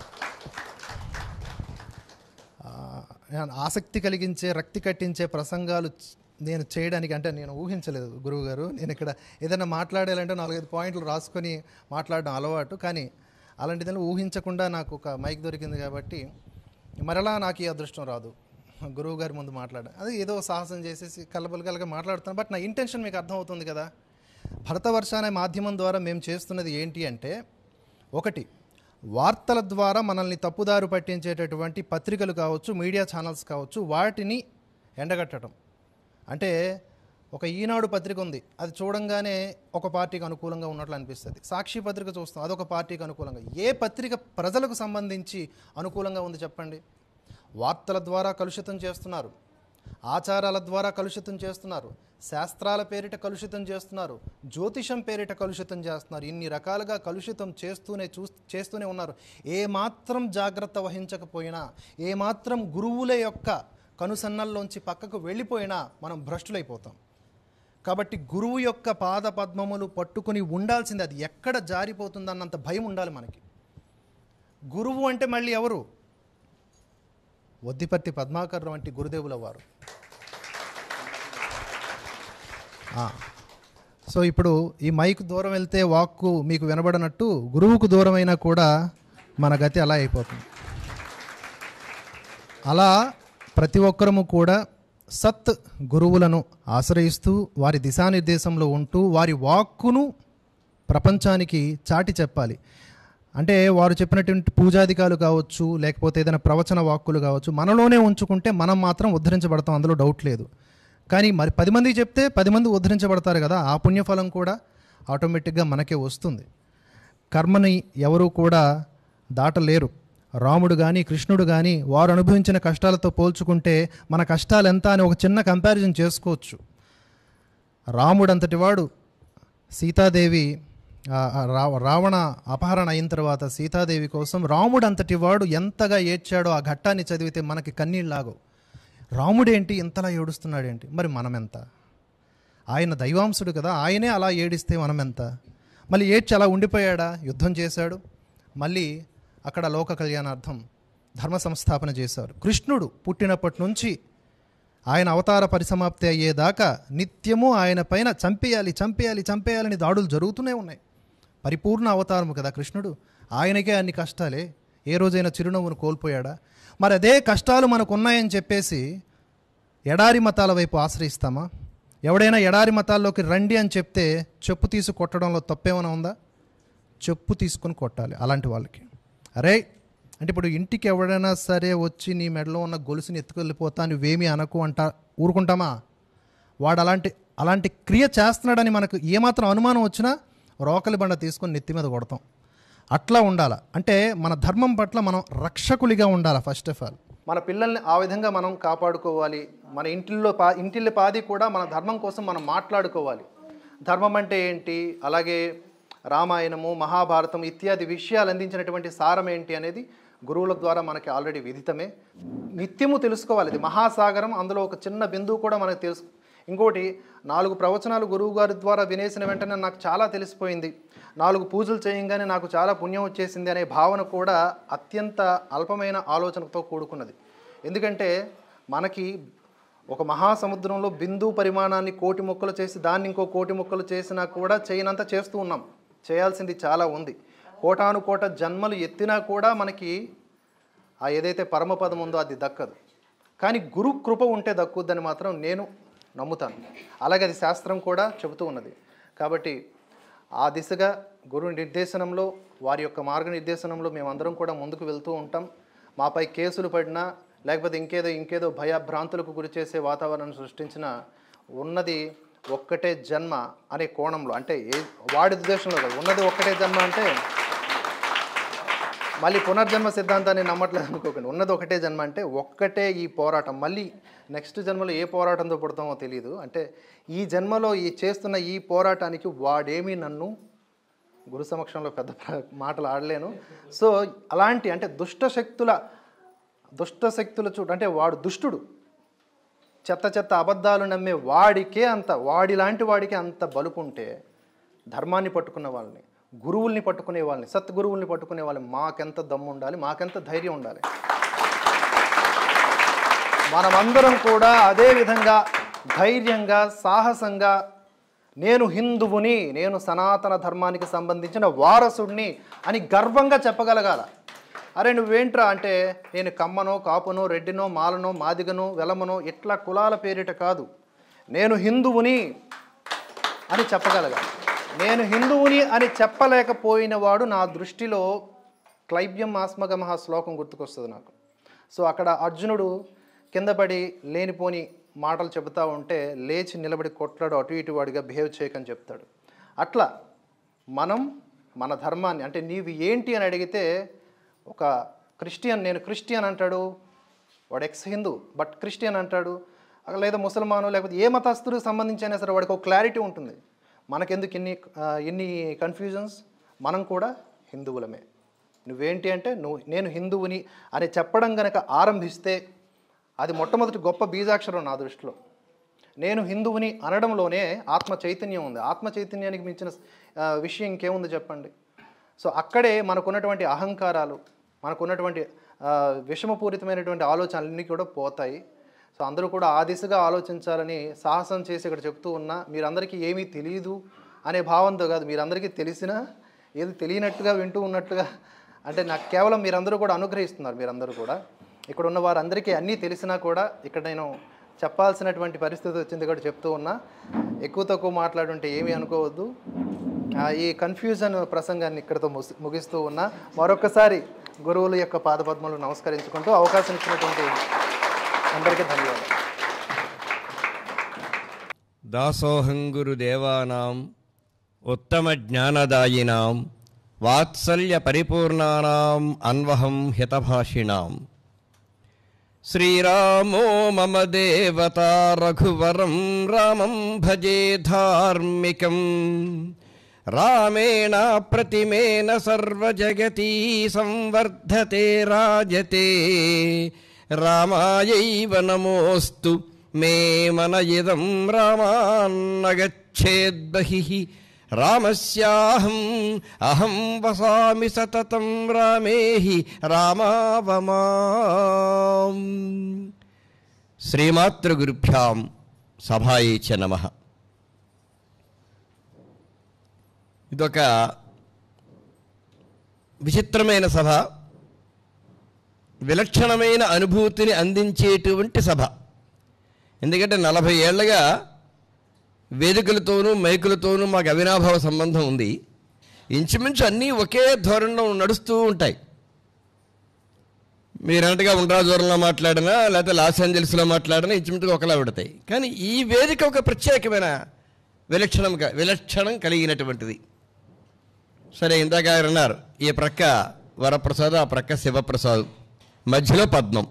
Speaker 4: ఆ, నేను ఆసక్తి కలిగించే రక్తి కట్టించే ప్రసంగాలు చ- నేను చేయడానికి అంటే నేను ఊహించలేదు గురువు గారు నేను ఇక్కడ ఏదైనా మాట్లాడాలంటే నాలుగైదు పాయింట్లు రాసుకొని మాట్లాడడం అలవాటు కానీ అలాంటిదని ఊహించకుండా నాకు ఒక మైక్ దొరికింది కాబట్టి మరలా నాకు ఈ అదృష్టం రాదు గురువు గారి ముందు మాట్లాడ అది ఏదో సాహసం చేసేసి కలబలకలగా మాట్లాడుతాను బట్ నా ఇంటెన్షన్ మీకు అర్థమవుతుంది కదా భరతవర్ష అనే మాధ్యమం ద్వారా మేము చేస్తున్నది ఏంటి అంటే ఒకటి వార్తల ద్వారా మనల్ని తప్పుదారు పట్టించేటటువంటి పత్రికలు కావచ్చు మీడియా ఛానల్స్ కావచ్చు వాటిని ఎండగట్టడం అంటే ఒక ఈనాడు పత్రిక ఉంది అది చూడంగానే ఒక పార్టీకి అనుకూలంగా ఉన్నట్లు అనిపిస్తుంది సాక్షి పత్రిక చూస్తాం అదొక పార్టీకి అనుకూలంగా ఏ పత్రిక ప్రజలకు సంబంధించి అనుకూలంగా ఉంది చెప్పండి వార్తల ద్వారా కలుషితం చేస్తున్నారు ఆచారాల ద్వారా కలుషితం చేస్తున్నారు శాస్త్రాల పేరిట కలుషితం చేస్తున్నారు జ్యోతిషం పేరిట కలుషితం చేస్తున్నారు ఇన్ని రకాలుగా కలుషితం చేస్తూనే చూ చేస్తూనే ఉన్నారు ఏ మాత్రం జాగ్రత్త వహించకపోయినా ఏ మాత్రం గురువుల యొక్క కనుసన్నల్లోంచి పక్కకు వెళ్ళిపోయినా మనం భ్రష్టులైపోతాం కాబట్టి గురువు యొక్క పాద పద్మములు పట్టుకుని ఉండాల్సింది అది ఎక్కడ జారిపోతుందన్నంత భయం ఉండాలి మనకి గురువు అంటే మళ్ళీ ఎవరు వద్దిపర్తి పద్మాకర్ వంటి గురుదేవుల వారు ఆ. సో ఇప్పుడు ఈ మైక్ దూరం వెళ్తే వాక్కు మీకు వినబడనట్టు గురువుకు దూరమైనా కూడా మన గతి అలా అయిపోతుంది అలా ప్రతి ఒక్కరము కూడా సత్ గురువులను ఆశ్రయిస్తూ వారి దిశానిర్దేశంలో ఉంటూ వారి వాక్కును ప్రపంచానికి చాటి చెప్పాలి అంటే వారు చెప్పినటువంటి పూజాధికాలు కావచ్చు లేకపోతే ఏదైనా ప్రవచన వాక్కులు కావచ్చు మనలోనే ఉంచుకుంటే మనం మాత్రం ఉద్ధరించబడతాం అందులో డౌట్ లేదు కానీ మరి పది మందికి చెప్తే పది మంది ఉద్ధరించబడతారు కదా ఆ పుణ్యఫలం కూడా ఆటోమేటిక్గా మనకే వస్తుంది కర్మని ఎవరూ కూడా దాటలేరు రాముడు కానీ కృష్ణుడు కానీ వారు అనుభవించిన కష్టాలతో పోల్చుకుంటే మన కష్టాలు ఎంత అని ఒక చిన్న కంపారిజన్ చేసుకోవచ్చు రాముడు అంతటి వాడు సీతాదేవి ఆ, ఆ, రా- రావణ అపహరణ అయిన తర్వాత సీతాదేవి కోసం రాముడు అంతటి వాడు ఎంతగా ఏడ్చాడో ఆ ఘట్టాన్ని చదివితే మనకి కన్నీళ్ళలాగవు రాముడేంటి ఇంతలా ఏడుస్తున్నాడేంటి మరి మనం ఎంత ఆయన దైవాంశుడు కదా ఆయనే అలా ఏడిస్తే మనం ఎంత మళ్ళీ ఏడ్చి అలా ఉండిపోయాడా యుద్ధం చేశాడు మళ్ళీ అక్కడ లోక కళ్యాణార్థం ధర్మ సంస్థాపన చేశారు కృష్ణుడు పుట్టినప్పటి నుంచి ఆయన అవతార పరిసమాప్తి అయ్యేదాకా నిత్యము ఆయన పైన చంపేయాలి చంపేయాలి చంపేయాలని దాడులు జరుగుతూనే ఉన్నాయి పరిపూర్ణ అవతారము కదా కృష్ణుడు ఆయనకే అన్ని కష్టాలే ఏ రోజైనా చిరునవ్వును కోల్పోయాడా మరి అదే కష్టాలు మనకు ఉన్నాయని చెప్పేసి ఎడారి మతాల వైపు ఆశ్రయిస్తామా ఎవడైనా ఎడారి మతాల్లోకి రండి అని చెప్తే చెప్పు తీసి కొట్టడంలో తప్పేమైనా ఉందా చెప్పు తీసుకొని కొట్టాలి అలాంటి వాళ్ళకి అరే అంటే ఇప్పుడు ఇంటికి ఎవడైనా సరే వచ్చి నీ మెడలో ఉన్న గొలుసుని ఎత్తుకెళ్ళిపోతా నువ్వేమీ అనకు అంట ఊరుకుంటామా వాడు అలాంటి అలాంటి క్రియ చేస్తున్నాడని మనకు ఏమాత్రం అనుమానం వచ్చినా రోకలి బండ తీసుకొని నెత్తి మీద కొడతాం అట్లా ఉండాల అంటే మన ధర్మం పట్ల మనం రక్షకులిగా ఉండాలి ఫస్ట్ ఆఫ్ ఆల్ మన పిల్లల్ని ఆ విధంగా మనం కాపాడుకోవాలి మన ఇంటిల్లో పా ఇంటిల్లి పాది కూడా మన ధర్మం కోసం మనం మాట్లాడుకోవాలి ధర్మం అంటే ఏంటి అలాగే రామాయణము మహాభారతం ఇత్యాది విషయాలు అందించినటువంటి సారం ఏంటి అనేది గురువుల ద్వారా మనకి ఆల్రెడీ విదితమే నిత్యము తెలుసుకోవాలి ఇది మహాసాగరం అందులో ఒక చిన్న బిందువు కూడా మనకు తెలుసు ఇంకోటి నాలుగు ప్రవచనాలు గురువు గారి ద్వారా వినేసిన వెంటనే నాకు చాలా తెలిసిపోయింది నాలుగు పూజలు చేయంగానే నాకు చాలా పుణ్యం వచ్చేసింది అనే భావన కూడా అత్యంత అల్పమైన ఆలోచనతో కూడుకున్నది ఎందుకంటే మనకి ఒక మహాసముద్రంలో బిందు పరిమాణాన్ని కోటి ముక్కలు చేసి దాన్ని ఇంకో కోటి ముక్కలు చేసినా కూడా చేయనంత చేస్తూ ఉన్నాం చేయాల్సింది చాలా ఉంది కోటాను కోట జన్మలు ఎత్తినా కూడా మనకి ఆ ఏదైతే పరమపదం ఉందో అది దక్కదు కానీ గురు కృప ఉంటే దక్కుద్దని మాత్రం నేను నమ్ముతాను అలాగే అది శాస్త్రం కూడా చెబుతూ ఉన్నది కాబట్టి ఆ దిశగా గురు నిర్దేశనంలో వారి యొక్క మార్గనిర్దేశనంలో మేమందరం కూడా ముందుకు వెళ్తూ ఉంటాం మాపై కేసులు పడినా లేకపోతే ఇంకేదో ఇంకేదో భయభ్రాంతులకు గురి చేసే వాతావరణం సృష్టించిన ఉన్నది ఒక్కటే జన్మ అనే కోణంలో అంటే ఏ వాడి ఉద్దేశంలో కాదు ఉన్నది ఒక్కటే జన్మ అంటే మళ్ళీ పునర్జన్మ సిద్ధాంతాన్ని నమ్మట్లేదు అనుకోకండి ఉన్నది ఒకటే జన్మ అంటే ఒక్కటే ఈ పోరాటం మళ్ళీ నెక్స్ట్ జన్మలో ఏ పోరాటంతో పుడతామో తెలియదు అంటే ఈ జన్మలో ఈ చేస్తున్న ఈ పోరాటానికి వాడేమీ నన్ను గురు సమక్షంలో పెద్ద ప్ర- మాటలు ఆడలేను సో అలాంటి అంటే దుష్ట శక్తుల దుష్ట శక్తుల చూడు అంటే వాడు దుష్టుడు చెత్త చెత్త అబద్ధాలు నమ్మే వాడికే అంత వాడి లాంటి వాడికి అంత బలుపుంటే ధర్మాన్ని పట్టుకున్న వాళ్ళని గురువుల్ని పట్టుకునే వాళ్ళని సద్గురువుల్ని పట్టుకునే వాళ్ళని మాకెంత దమ్ము ఉండాలి మాకెంత ధైర్యం ఉండాలి మనమందరం కూడా అదే విధంగా ధైర్యంగా సాహసంగా నేను హిందువుని నేను సనాతన ధర్మానికి సంబంధించిన వారసుడిని అని గర్వంగా చెప్పగలగాల అరే నువ్వేంట్రా అంటే నేను కమ్మనో కాపునో రెడ్డినో మాలనో మాదిగనో వెలమనో ఇట్లా కులాల పేరిట కాదు నేను హిందువుని అని చెప్పగలగాలి నేను హిందువుని అని చెప్పలేకపోయిన వాడు నా దృష్టిలో క్లైబ్యం ఆస్మగమహ శ్లోకం గుర్తుకొస్తుంది నాకు సో అక్కడ అర్జునుడు కింద పడి లేనిపోని మాటలు చెబుతా ఉంటే లేచి నిలబడి కొట్లాడు అటు ఇటు వాడిగా బిహేవ్ చేయకని చెప్తాడు అట్లా మనం మన ధర్మాన్ని అంటే నీవు ఏంటి అని అడిగితే ఒక క్రిస్టియన్ నేను క్రిస్టియన్ అంటాడు వాడు ఎక్స్ హిందూ బట్ క్రిస్టియన్ అంటాడు లేదా ముసల్మాను లేకపోతే ఏ మతస్థుడికి సంబంధించి అయినా సరే వాడికి ఒక క్లారిటీ ఉంటుంది మనకెందుకు ఇన్ని ఆ, ఇన్ని కన్ఫ్యూజన్స్ మనం కూడా హిందువులమే నువ్వేంటి అంటే నువ్వు నేను హిందువుని అని చెప్పడం గనక ఆరంభిస్తే అది మొట్టమొదటి గొప్ప బీజాక్షరం నా దృష్టిలో నేను హిందువుని అనడంలోనే ఆత్మ చైతన్యం ఉంది ఆత్మ చైతన్యానికి మించిన ఆ, విషయం ఇంకేముంది చెప్పండి సో అక్కడే మనకున్నటువంటి అహంకారాలు మనకున్నటువంటి ఆ, విషమపూరితమైనటువంటి ఆలోచనలన్నీ కూడా పోతాయి సో అందరూ కూడా ఆ దిశగా ఆలోచించాలని సాహసం చేసి ఇక్కడ చెప్తూ ఉన్నా మీరందరికీ ఏమీ తెలియదు అనే భావంతో కాదు మీరందరికీ తెలిసినా ఏది తెలియనట్టుగా వింటూ ఉన్నట్టుగా అంటే నాకు కేవలం మీరందరూ కూడా అనుగ్రహిస్తున్నారు మీరందరూ కూడా ఇక్కడ ఉన్న వారందరికీ అన్నీ తెలిసినా కూడా ఇక్కడ నేను చెప్పాల్సినటువంటి పరిస్థితి వచ్చింది కూడా చెప్తూ ఉన్నా ఎక్కువ తక్కువ మాట్లాడుంటే ఏమీ అనుకోవద్దు ఆ, ఈ కన్ఫ్యూజన్ ప్రసంగాన్ని ఇక్కడితో ముసి- ముగిస్తూ ఉన్నా మరొకసారి గురువుల యొక్క పాదపద్మలు నమస్కరించుకుంటూ అవకాశం ఇచ్చినటువంటి అందరికీ ధన్యవాదాలు
Speaker 5: దాసోహం గురుదేవానాం ఉత్తమ జ్ఞానదాయినాం వాత్సల్య పరిపూర్ణానాం అన్వహం హితభాషిణాం శ్రీరామో మమ దేవత రఘువరం రామం భజే ధార్మికం రామేణ ప్రతిమేన సర్వజగతీ సంవర్ధతే రాజతే రామాయైవ నమోऽस्तु మే మన ఇదం రామాన్నగచ్చేద్బహిః రామస్యాహం అహం వసామి సతతం రామే హి రామావమాం శ్రీమాతృగురుభ్యాం సభాయే చ నమః ఇదొక విచిత్రమైన సభ విలక్షణమైన అనుభూతిని అందించేటువంటి సభ ఎందుకంటే నలభై ఏళ్ళగా వేదికలతోనూ మైకులతోనూ మాకు అవినాభావ సంబంధం ఉంది ఇంచుమించు అన్నీ ఒకే ధోరణిలో నడుస్తూ ఉంటాయి మీరు అన్నట్టుగా ఉండ్రాజూరంలో మాట్లాడినా లేకపోతే లాస్ ఏంజల్స్లో మాట్లాడినా ఇంచుమించుగా ఒకలా పెడతాయి కానీ ఈ వేదిక ఒక ప్రత్యేకమైన విలక్షణం విలక్షణం కలిగినటువంటిది సరే ఇందాక ఆయన అన్నారు ఈ ప్రక్క వరప్రసాద్ ఆ ప్రక్క శివప్రసాద్ మధ్యలో పద్మం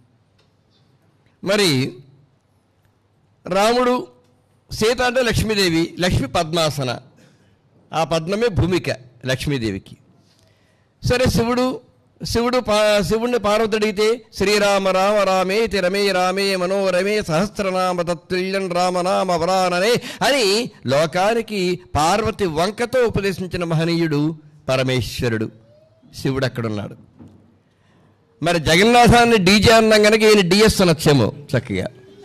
Speaker 5: మరి రాముడు సీత అంటే లక్ష్మీదేవి లక్ష్మి పద్మాసన ఆ పద్మమే భూమిక లక్ష్మీదేవికి సరే శివుడు శివుడు పా శివుణ్ణి పార్వతి అడిగితే శ్రీరామ రామ రామే తిరమే రామే మనోరమే సహస్రనామ తత్తుల్యం రామనామ వరాననే అని లోకానికి పార్వతి వంకతో ఉపదేశించిన మహనీయుడు పరమేశ్వరుడు శివుడు అక్కడున్నాడు మరి జగన్నాథాన్ని డీజే అన్నాం కనుక ఈయన డిఎస్ అనొచ్చేమో చక్కగా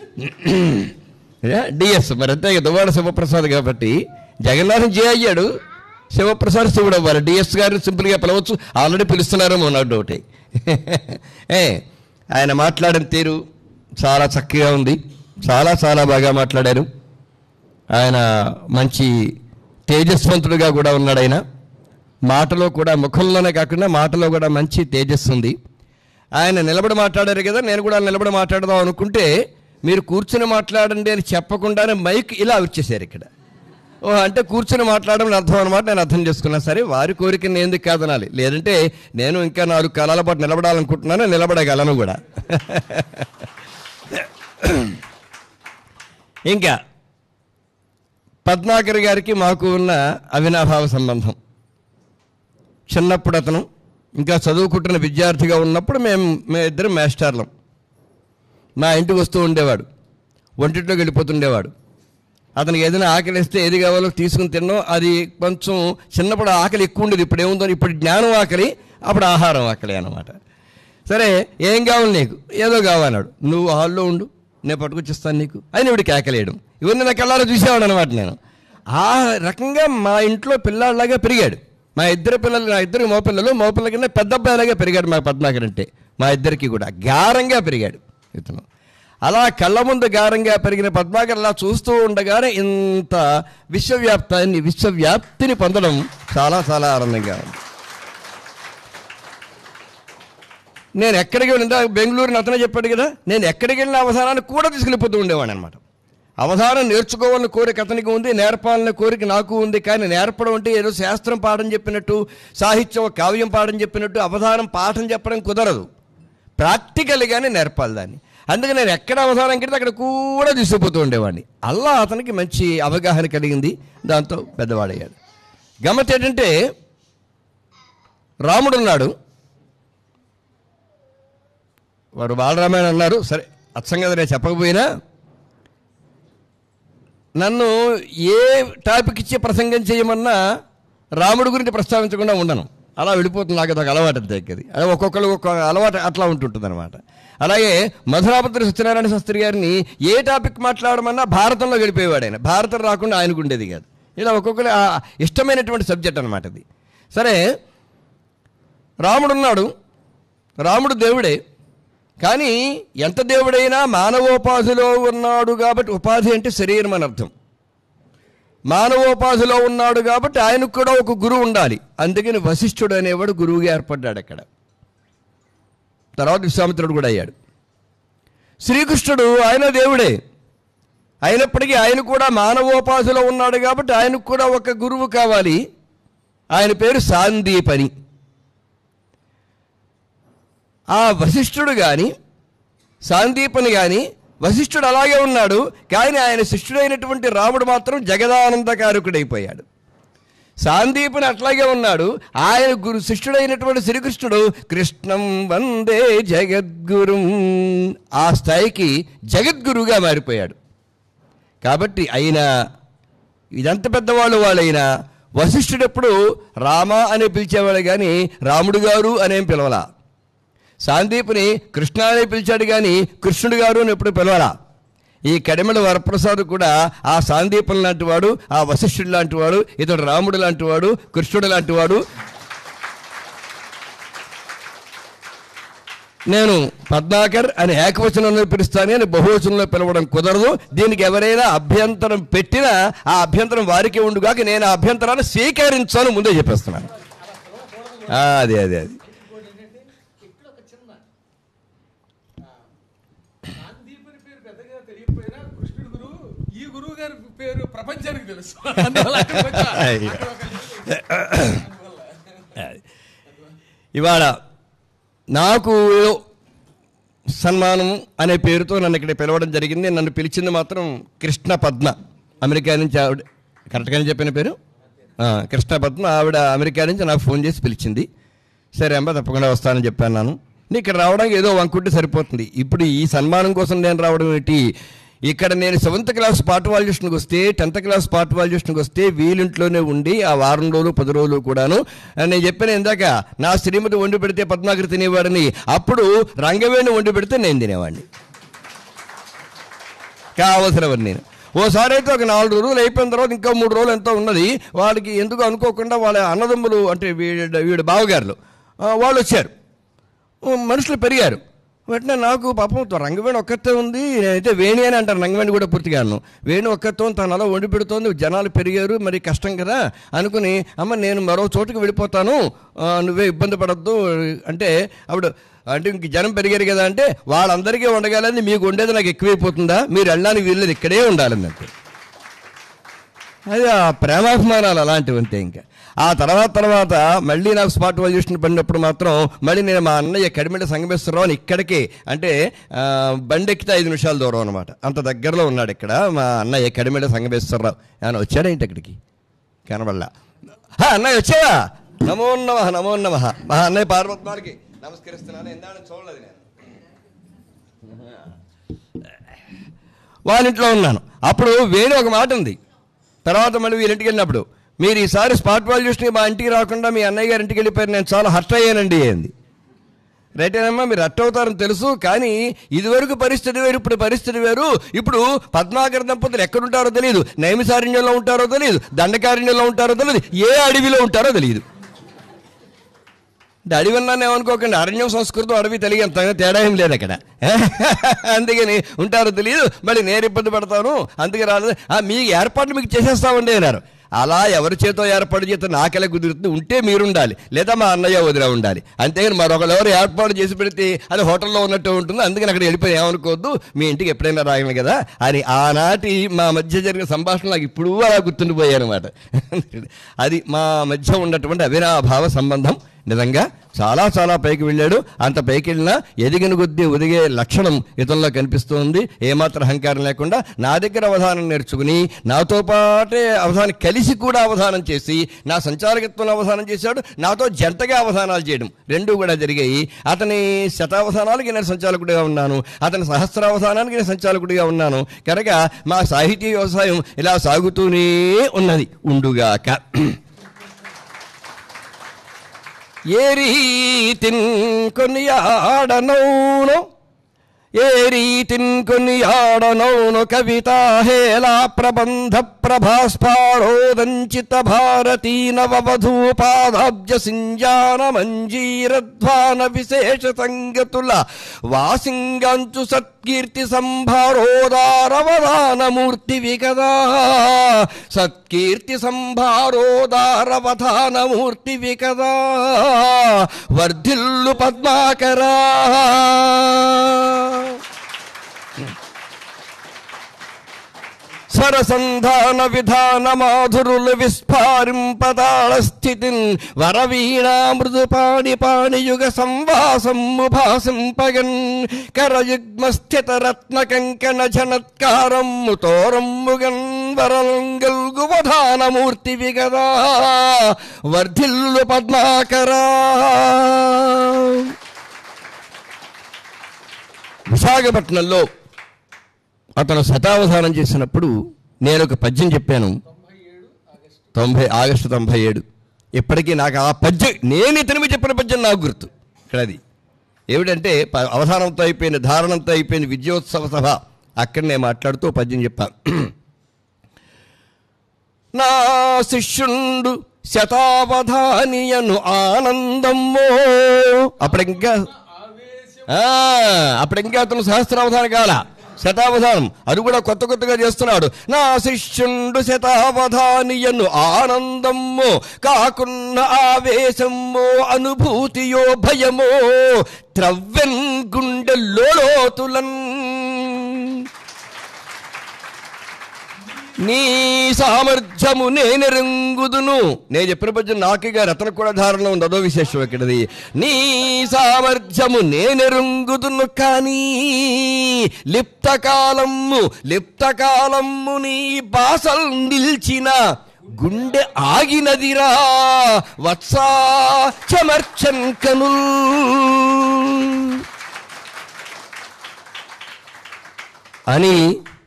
Speaker 5: డిఎస్ మరి అంతే కదా దువ్వాడ శివప్రసాద్ కాబట్టి జగన్నాథం జే అయ్యాడు శివప్రసాద్ శివుడు అవ్వాలి డిఎస్ గారిని సింపుల్గా పిలవచ్చు ఆల్రెడీ పిలుస్తున్నారేమో నాకు డౌటే ఏ ఆయన మాట్లాడిన తీరు చాలా చక్కగా ఉంది చాలా చాలా బాగా మాట్లాడారు ఆయన మంచి తేజస్వంతుడిగా కూడా ఉన్నాడు ఆయన మాటలో కూడా ముఖంలోనే కాకుండా మాటలో కూడా మంచి తేజస్సు ఉంది ఆయన నిలబడి మాట్లాడారు కదా నేను కూడా నిలబడి మాట్లాడదాం అనుకుంటే మీరు కూర్చుని మాట్లాడండి అని చెప్పకుండానే మైక్ ఇలా వచ్చేసారు ఇక్కడ ఓ అంటే కూర్చుని మాట్లాడడం అర్థం అనమాట నేను అర్థం చేసుకున్నా సరే వారి కోరిక నేను ఎందుకు కాదనాలి లేదంటే నేను ఇంకా నాలుగు కాలాల పాటు నిలబడాలనుకుంటున్నాను నిలబడగలను కూడా ఇంకా పద్మాకర్ గారికి మాకు ఉన్న అవినాభావ సంబంధం చిన్నప్పుడు అతను ఇంకా చదువుకుంటున్న విద్యార్థిగా ఉన్నప్పుడు మేము మేము ఇద్దరం మాస్టర్లం మా ఇంటికి వస్తూ ఉండేవాడు వంటింట్లోకి వెళ్ళిపోతుండేవాడు అతనికి ఏదైనా ఆకలి వేస్తే ఏది కావాలో తీసుకుని తిన్నాం అది కొంచెం చిన్నప్పుడు ఆకలి ఎక్కువ ఉండేది ఇప్పుడు ఏముందో ఇప్పుడు జ్ఞానం ఆకలి అప్పుడు ఆహారం ఆకలి అన్నమాట సరే ఏం కావాలి నీకు ఏదో కావాలన్నాడు నువ్వు హాల్లో ఉండు నేను పట్టుకొచ్చిస్తాను నీకు అని ఇప్పుడు కేకలేయడం ఇవన్నీ నా కళ్ళారా చూసేవాడు అనమాట నేను ఆ రకంగా మా ఇంట్లో పిల్లాడిలాగా పెరిగాడు మా ఇద్దరు పిల్లలు నా ఇద్దరు మోపిల్లలు మోపిల్ల కింద పెద్ద అబ్బాయిలాగా పెరిగాడు మా పద్మాకర్ అంటే మా ఇద్దరికి కూడా గారంగా పెరిగాడు ఇతను అలా కళ్ళ ముందు గారంగా పెరిగిన పద్మాకర్ అలా చూస్తూ ఉండగానే ఇంత విశ్వవ్యాప్తాన్ని విశ్వవ్యాప్తిని పొందడం చాలా చాలా ఆనందంగా ఉంది నేను ఎక్కడికి వెళ్ళినా బెంగళూరుని అతనే చెప్పాడు కదా నేను ఎక్కడికి వెళ్ళిన అవధానాన్ని కూడా తీసుకెళ్ళిపోతూ ఉండేవాడిని అనమాట అవధానం నేర్చుకోవాలని కోరిక అతనికి ఉంది నేర్పాలనే కోరిక నాకు ఉంది కానీ నేర్పడం అంటే ఏదో శాస్త్రం పాఠం చెప్పినట్టు సాహిత్యం కావ్యం పాఠం చెప్పినట్టు అవధానం పాఠం చెప్పడం కుదరదు ప్రాక్టికల్గానే నేర్పాలి దాన్ని అందుకే నేను ఎక్కడ అవధానం కింద అక్కడ కూడా తీసుకుపోతూ ఉండేవాడిని అల్లా అతనికి మంచి అవగాహన కలిగింది దాంతో పెద్దవాడయ్యాడు గమ్మత్ ఏంటంటే రాముడు ఉన్నాడు వారు బాలరామాయణ అన్నారు సరే అచ్చంగా నేను చెప్పకపోయినా నన్ను ఏ టాపిక్ ఇచ్చి ప్రసంగం చేయమన్నా రాముడి గురించి ప్రస్తావించకుండా ఉండను అలా వెళ్ళిపోతుంది నాకు అదొక అలవాటు దగ్గరది అది ఒక్కొక్కరు ఒక్కొక్క అలవాటు అట్లా ఉంటుంటుంది అనమాట అలాగే మధురాపత్రి సత్యనారాయణ శాస్త్రి గారిని ఏ టాపిక్ మాట్లాడమన్నా భారతంలో గడిపేవాడు ఆయన భారతం రాకుండా ఆయనకు ఉండేది కాదు ఇలా ఒక్కొక్కరు ఆ ఇష్టమైనటువంటి సబ్జెక్ట్ అనమాట అది సరే రాముడు ఉన్నాడు రాముడు దేవుడే కానీ ఎంత దేవుడైనా మానవోపాధిలో ఉన్నాడు కాబట్టి ఉపాధి అంటే శరీరం అని అర్థం మానవోపాధిలో ఉన్నాడు కాబట్టి ఆయనకు కూడా ఒక గురువు ఉండాలి అందుకని వశిష్ఠుడు అనేవాడు గురువుగా ఏర్పడ్డాడు అక్కడ తర్వాత విశ్వామిత్రుడు కూడా అయ్యాడు శ్రీకృష్ణుడు ఆయన దేవుడే అయినప్పటికీ ఆయన కూడా మానవోపాధిలో ఉన్నాడు కాబట్టి ఆయనకు కూడా ఒక గురువు కావాలి ఆయన పేరు సాందీపని ఆ వశిష్ఠుడు కానీ సాందీపని కానీ వశిష్ఠుడు అలాగే ఉన్నాడు కానీ ఆయన శిష్యుడైనటువంటి రాముడు మాత్రం జగదానందకారకుడైపోయాడు సాందీపుని అట్లాగే ఉన్నాడు ఆయన గురు శిష్యుడైనటువంటి శ్రీకృష్ణుడు కృష్ణం వందే జగద్గురు ఆ స్థాయికి జగద్గురుగా మారిపోయాడు కాబట్టి ఆయన ఇదంత పెద్దవాళ్ళు వాళ్ళైనా వశిష్ఠుడు ఎప్పుడు రామ అని పిలిచేవాడు కానీ రాముడు గారు అనేం పిలవలా సాందీపుని కృష్ణ అని పిలిచాడు కానీ కృష్ణుడు గారు అని ఎప్పుడు పిలవలా ఈ కడిమల వరప్రసాద్ కూడా ఆ సాందీపం లాంటి వాడు ఆ వశిష్ఠుడు లాంటి వాడు ఇతడు రాముడు లాంటి వాడు కృష్ణుడు లాంటి వాడు నేను పద్మాకర్ అని ఏకవచనంలో పిలుస్తాను అని బహువచనంలో పిలవడం కుదరదు దీనికి ఎవరైనా అభ్యంతరం పెట్టినా ఆ అభ్యంతరం వారికి ఉండుగాక నేను ఆ అభ్యంతరాన్ని స్వీకరించాను ముందే చెప్పేస్తున్నాను ఆ, అదే అదే అది
Speaker 3: గాంధీపని పేరు పెద్దగా తెలియకపోయినా కృష్ణుడు గురువు ఈ గురువు గారి పేరు ప్రపంచానికి తెలుసు అందువల్ల అక్కడికి వచ్చా.
Speaker 5: అయ్యో.
Speaker 3: అక్కడ ఒక
Speaker 5: ఇవాళ నాకు ఏదో సన్మానం అనే పేరుతో నన్ను ఇక్కడ పిలవడం జరిగింది నన్ను పిలిచింది మాత్రం కృష్ణ పద్మ అమెరికా నుంచి ఆవిడ కరెక్ట్గానే చెప్పిన పేరు ఆ, కృష్ణ పద్మ ఆవిడ అమెరికా నుంచి నాకు ఫోన్ చేసి పిలిచింది సరే అమ్మ తప్పకుండా వస్తానని చెప్పాను నేను నీ ఇక్కడ రావడానికి ఏదో వంకుంటే సరిపోతుంది ఇప్పుడు ఈ సన్మానం కోసం నేను రావడం ఏంటి ఇక్కడ నేను సెవెంత్ క్లాస్ పార్ట్ వాల్యూషన్కి వస్తే టెన్త్ క్లాస్ పార్ట్ వాల్యూషన్కి వస్తే వీలింట్లోనే ఉండి ఆ వారం రోజులు పది రోజులు కూడాను ఆ, నేను చెప్పిన ఇందాక నా శ్రీమతి వండి పెడితే పద్మాకర్ తినేవాడిని అప్పుడు రంగవేణి వండి పెడితే నేను తినేవాడిని కావలసినవన్నీ నేను ఓసారి అయితే ఒక నాలుగు రోజులు అయిపోయిన తర్వాత ఇంకా మూడు రోజులు ఎంతో ఉన్నది వాళ్ళకి ఎందుకు అనుకోకుండా వాళ్ళ అన్నదమ్ములు అంటే వీడి వీడి బావగారులు ఆ, వాళ్ళు వచ్చారు ఓ, మనుషులు పెరిగారు వెంటనే నాకు పాపం రంగవేణి ఒక్కతే ఉంది నేనైతే వేణి అని అంటాను రంగవేణి కూడా పూర్తిగాను వేణి ఒక్కతో తను అలా వండి పెడుతోంది జనాలు పెరిగారు మరి కష్టం కదా అనుకుని అమ్మ నేను మరో చోటుకి వెళ్ళిపోతాను ఆ, నువ్వే ఇబ్బంది పడద్దు అంటే అప్పుడు అంటే ఇంక జనం పెరిగారు కదా అంటే వాళ్ళందరికీ ఉండగలని మీకు ఉండేది నాకు ఎక్కువైపోతుందా మీరు వెళ్ళడానికి వీళ్ళది ఇక్కడే ఉండాలని అంటే అది ఆ ప్రేమాభిమానాలు అలాంటివి అంతే ఇంకా ఆ తర్వాత తర్వాత మళ్ళీ నాకు స్పాట్ వాల్యూషన్ పడినప్పుడు మాత్రం మళ్ళీ నేను మా అన్నయ్య కడిమిట సంగమేశ్వరరావు అని ఇక్కడికి అంటే ఆ, బండి ఎక్కితే ఐదు నిమిషాల దూరం అనమాట అంత దగ్గరలో ఉన్నాడు ఇక్కడ మా అన్నయ్య కడిమిట సంగమేశ్వరరావు ఆయన వచ్చాడేంటి అక్కడికి కనబడలా హా, అన్నయ్య వచ్చావా నమో నమ నమో నమ మా అన్నయ్య పార్వత్మాలకి నమస్కరిస్తున్నాను ఎందాడని చూడలేదు నేను వాళ్ళ ఇంట్లో ఉన్నాను అప్పుడు వేణు ఒక మాట ఉంది తర్వాత మళ్ళీ వీళ్ళింటికి వెళ్ళినప్పుడు మీరు ఈసారి స్పాట్ వాల్యూస్ని మా ఇంటికి రాకుండా మీ అన్నయ్య గారి ఇంటికి వెళ్ళిపోయారు నేను చాలా హర్ట్ అయ్యానండి ఏంది రైటేనమ్మా మీరు హర్ట్ అవుతారని తెలుసు కానీ ఇదివరకు పరిస్థితి వేరు ఇప్పుడు పరిస్థితి వేరు ఇప్పుడు పద్మాకర దంపతులు ఎక్కడుంటారో తెలియదు నైమిసారణ్యంలో ఉంటారో తెలియదు దండకారణ్యంలో ఉంటారో తెలియదు ఏ అడవిలో ఉంటారో తెలియదు అంటే అడవి అన్నాను ఏమనుకోకండి అరణ్యం సంస్కృతం అడవి తెలియ అంత తేడా ఏం లేదు అక్కడ అందుకని ఉంటారో తెలియదు మళ్ళీ నేను ఇబ్బంది పడతాను అందుకే రాలేదు "ఆ, మీ ఏర్పాట్లు మీకు చేసేస్తామండి అన్నారు అలా ఎవరి చేతో ఏర్పాటు చేస్తే నాకెలా కుదురుతుంది ఉంటే మీరు ఉండాలి లేదా మా అన్నయ్య వదిలే ఉండాలి అంతేగాని మరొకరు ఎవరు ఏర్పాటు చేసి పెడితే అది హోటల్లో ఉన్నట్టు ఉంటుంది అందుకని అక్కడ వెళ్ళిపోయి ఏమనుకోవద్దు మీ ఇంటికి ఎప్పుడైనా రాగలను కదా అని ఆనాటి మా మధ్య జరిగిన సంభాషణ నాకు ఇప్పుడు అలా గుర్తుండిపోయాయి అనమాట అది మా మధ్య ఉన్నటువంటి అవినాభావ సంబంధం నిజంగా చాలా చాలా పైకి వెళ్ళాడు అంత పైకి వెళ్ళినా ఎదిగిన కొద్దీ ఒదిగే లక్షణం ఇతనిలో కనిపిస్తోంది ఏమాత్రం అహంకారం లేకుండా నా దగ్గర అవధానం నేర్చుకుని నాతో పాటే అవధానం కలిసి కూడా అవధానం చేసి నా సంచారకత్వంలో అవధానం చేశాడు నాతో జంటగా అవధానాలు చేయడం రెండు కూడా జరిగాయి అతని శతావధానాలకి నేను సంచాలకుడిగా ఉన్నాను అతని సహస్రావధానానికి నేను సంచాలకుడిగా ఉన్నాను కనుక మా సాహితీ వ్యవసాయం ఇలా సాగుతూనే ఉన్నది ఉండుగాక ఏ రీతిన్ కొనియాడనౌను ఏ రీతిన్ కొనియాడనౌను కవితా హేళా ప్రబంధ ప్రభాస్పారోదంచిత భారతీ నవవధూపాదాబ్జ సింజాన మంజీరధ్వాన విశేష సంగతుల వాసింగంచు సత్కీర్తి సంభారోదారవధానమూర్తి విగదా సత్కీర్తి సంభారోదారవధానమూర్తి వికదా వర్ధిల్లు పద్మాకరా స్వరసంధాన విధాన మాధురులు విస్ఫారింపదాళ స్థితిన్ వరవీణా మృదు పాణి పాణియుగ సంవాసము భాసింపగన్ కరయుగ్మ స్థిత రత్న కంకణ జనత్కారము తోరమ్ముగన్ వరలంగల్గు వధానమూర్తి విగదా వర్ధిల్లు పద్మాకరా విశాఖపట్నంలో అతను శతావధానం చేసినప్పుడు నేను ఒక పద్యం చెప్పాను తొంభై ఆగస్టు తొంభై ఏడు ఇప్పటికీ నాకు ఆ పద్యం నేను ఇతనివి చెప్పిన పద్యం నాకు గుర్తు ఇక్కడ అది ఏమిటంటే ప- అవధానంతో అయిపోయిన ధారణంతో అయిపోయిన విజయోత్సవ సభ అక్కడ నేను మాట్లాడుతూ ఓ పద్యం చెప్పాను నా శిష్యుండు శతావధానియను ఆనందమ్మో అప్పుడు ఇంకా ఆ, అప్పుడు ఇంకా అతను సహస్రావధానం కాల శతావధానం అది కూడా కొత్త కొత్తగా చేస్తున్నాడు నా శిష్యుండు శతావధానియను ఆనందము కాకున్న ఆవేశము అనుభూతియో భయమో త్రవ్వెన్ గుండెల్లోతులన్ నీ సామర్థ్యము నేనెరంగుదును నేను చెప్పిన పద్యం నాకిగా రతన కూడా ధారణ ఉంది అదో విశేషం ఇక్కడది నీ సామర్థ్యము నేనెరంగుదును కానీ లిప్తకాలము లిప్తకాలము నీ బాసల్ నిల్చిన గుండె ఆగినదిరా వత్సా చమర్చన్ కనుల్ అని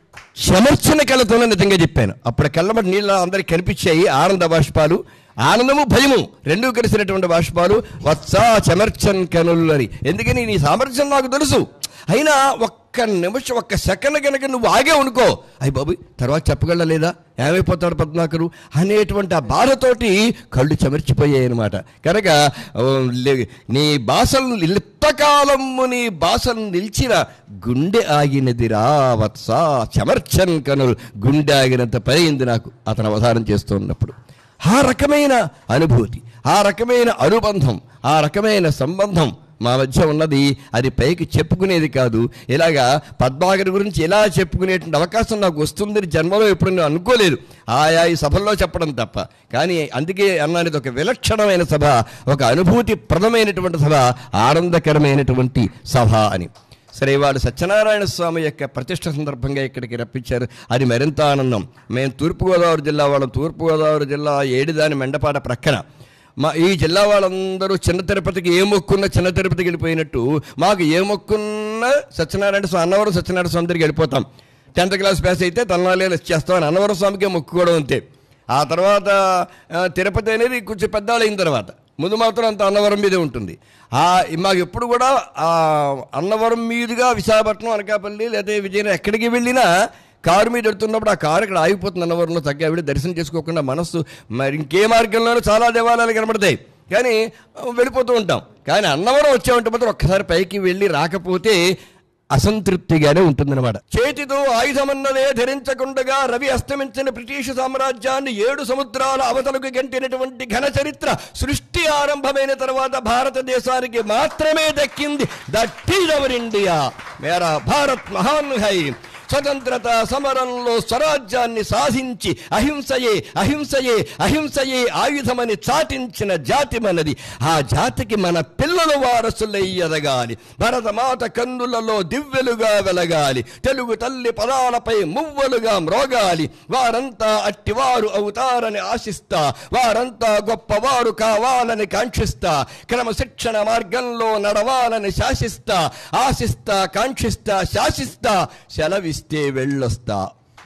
Speaker 5: శమర్చన కళ్ళతోనే నిజంగా చెప్పాను అప్పుడు కళ్ళమటి నీళ్ళ అందరికి కనిపించాయి ఆనంద బాష్పాలు ఆనందము భయము రెండూ కలిసినటువంటి బాష్పాలు వత్సా చమర్చన్ కనులు అని ఎందుకని నీ సామర్థ్యం నాకు తెలుసు అయినా ఒక్క నిమిషం ఒక్క సెకండ్ కనుక నువ్వు ఆగే అనుకో అయ్యి బాబు తర్వాత చెప్పగలలేదా ఏమైపోతాడు పద్మాకరు అనేటువంటి ఆ బాధతోటి కళ్ళు చెమర్చిపోయాయి అనమాట కనుక ఓ, లే- నీ బాసలు లిప్తకాలము నీ బాసలు నిలిచిన గుండె ఆగినదిరా వత్స చెమర్చన్ కనులు గుండె ఆగినంత పైంది నాకు అతను అవధానం చేస్తూ ఉన్నప్పుడు ఆ రకమైన అనుభూతి ఆ రకమైన అనుబంధం ఆ రకమైన సంబంధం మా మధ్య ఉన్నది అది పైకి చెప్పుకునేది కాదు ఇలాగా పద్మాగర్ గురించి ఎలా చెప్పుకునేటువంటి అవకాశం నాకు వస్తుందని జన్మలో ఎప్పుడు నేను అనుకోలేదు ఆయా ఈ సభల్లో చెప్పడం తప్ప కానీ అందుకే అన్నాను ఇది ఒక విలక్షణమైన సభ ఒక అనుభూతి ప్రదమైనటువంటి సభ ఆనందకరమైనటువంటి సభ అని సరే వాడు సత్యనారాయణ స్వామి యొక్క ప్రతిష్ట సందర్భంగా ఇక్కడికి రప్పించారు అది మరింత ఆనందం మేము తూర్పుగోదావరి జిల్లా వాళ్ళం తూర్పుగోదావరి జిల్లా ఏడిదాని మెండపాట ప్రక్కన మా ఈ జిల్లా వాళ్ళందరూ చిన్న తిరుపతికి ఏ మొక్కున్నా చిన్న తిరుపతికి వెళ్ళిపోయినట్టు మాకు ఏ మొక్కున్నా సత్యనారాయణ స్వామి అన్నవరం సత్యనారాయణ స్వామి దగ్గరికి వెళ్ళిపోతాం టెన్త్ క్లాస్ పాస్ అయితే తలనాలేలు ఇచ్చేస్తాం అని అన్నవరం స్వామికే మొక్కుకోవడం అంతే ఆ తర్వాత ఆ, తిరుపతి అనేది కొంచెం పెద్దాళ్ళు అయిన తర్వాత ముందు మాత్రం అంత అన్నవరం మీదే ఉంటుంది ఆ మాకు ఎప్పుడు కూడా ఆ అన్నవరం మీదుగా విశాఖపట్నం అనకాపల్లి లేదా విజయనగరం ఎక్కడికి వెళ్ళినా కారు మీద వెళ్తున్నప్పుడు ఆ కారు ఇక్కడ ఆగిపోతుంది అన్నవరంలో తగ్గి ఆవిడ దర్శనం చేసుకోకుండా మనస్సు మరి ఇంకే మార్గంలోనూ చాలా దేవాలయాలు కనబడతాయి కానీ ఆ, వెళ్ళిపోతూ ఉంటాం కానీ అన్నవరం వచ్చామంటే మాత్రం ఒక్కసారి పైకి వెళ్ళి రాకపోతే అసంతృప్తిగానే ఉంటుందన్నమాట చేతితో ఆయుధమన్నదే ధరించకుండగా రవి అస్తమించిన బ్రిటిష్ సామ్రాజ్యాన్ని ఏడు సముద్రాల అవతలకు గంటినటువంటి ఘన చరిత్ర సృష్టి ఆరంభమైన తర్వాత భారతదేశానికి మాత్రమే దక్కింది దట్ ఈజ్ అవర్ ఇండియా మేరా భారత్ మహాన్ హై స్వతంత్రత సమరంలో స్వరాజ్యాన్ని సాధించి అహింసయే అహింసయే అహింసయే ఆయుధమని చాటించిన జాతి మనది ఆ జాతికి మన పిల్లల వారసులై ఎదగాలి భరతమాత కన్నులలో దివ్వెలుగా వెలగాలి తెలుగు తల్లి పదాలపై మువ్వలుగా మ్రోగాలి వారంతా అట్టివారు అవుతారని ఆశిస్తా వారంతా గొప్పవారు కావాలని కాంక్షిస్తా క్రమశిక్షణ మార్గంలో నడవాలని శాసిస్తా ఆశిస్తా కాంక్షిస్తా శాసిస్తా సెలవిస్తే వెళ్ళొస్తా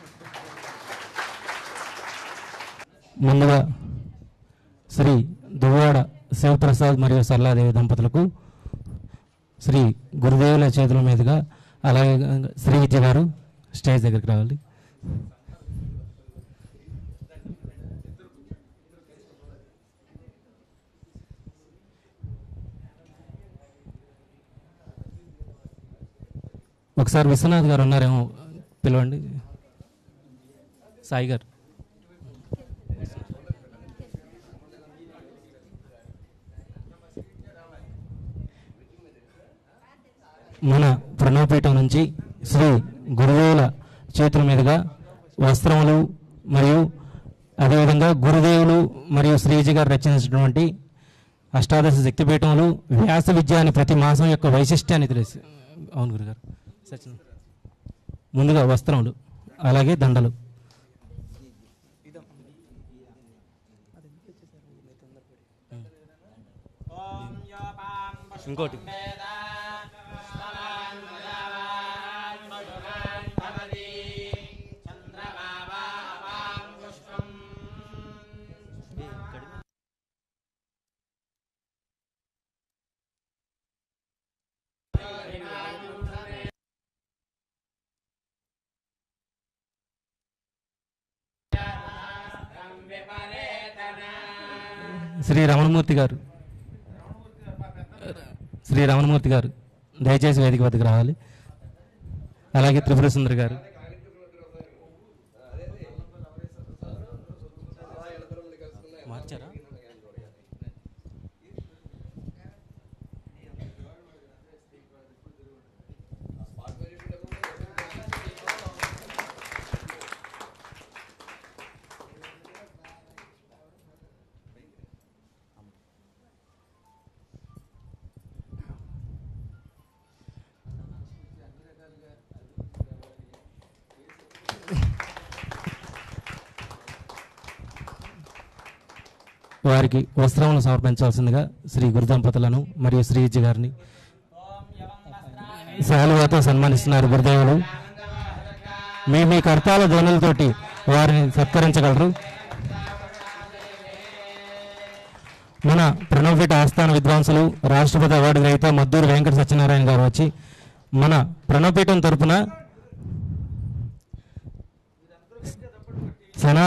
Speaker 2: ముందుగా శ్రీ దువ్వాడ శివప్రసాద్ మరియు సల్లాదేవి దంపతులకు శ్రీ గురుదేవుల చేతుల మీదుగా అలాగే శ్రీ విద్య గారు స్టేజ్ దగ్గరికి రావాలి ఒకసారి విశ్వనాథ్ గారు ఉన్నారేమో పిలవండి సాయి గారు మన ప్రణవపీఠం నుంచి శ్రీ గురుదేవుల చేతుల మీదుగా వస్త్రములు మరియు అదేవిధంగా గురుదేవులు మరియు శ్రీజీ గారు రచించినటువంటి అష్టాదశ శక్తిపీఠములు వ్యాస విద్య అని ప్రతి మాసం యొక్క వైశిష్ట్యాన్ని తెలుసు అవును గురుగారు సచిన్ ముందుగా వస్త్రములు అలాగే దండలు ఇంకోటి శ్రీ రమణమూర్తి గారు శ్రీ రమణమూర్తి గారు దయచేసి వేదిక వద్దకు రావాలి అలాగే త్రిపుర సుందరి గారు మార్చారా వారికి వస్త్రములు సమర్పించాల్సిందిగా శ్రీ గురుదంపతులను మరియు శ్రీజీ గారిని శాలువాతో సన్మానిస్తున్నారు గురుదేవులు మీ మీ కర్తాల ధ్వనులతోటి వారిని సత్కరించగలరు మన ప్రణవపేట ఆస్థాన విద్వాంసులు రాష్ట్రపతి అవార్డు గ్రహీత మద్దూరు వెంకట సత్యనారాయణ గారు వచ్చి మన ప్రణవపీఠం తరపున సనా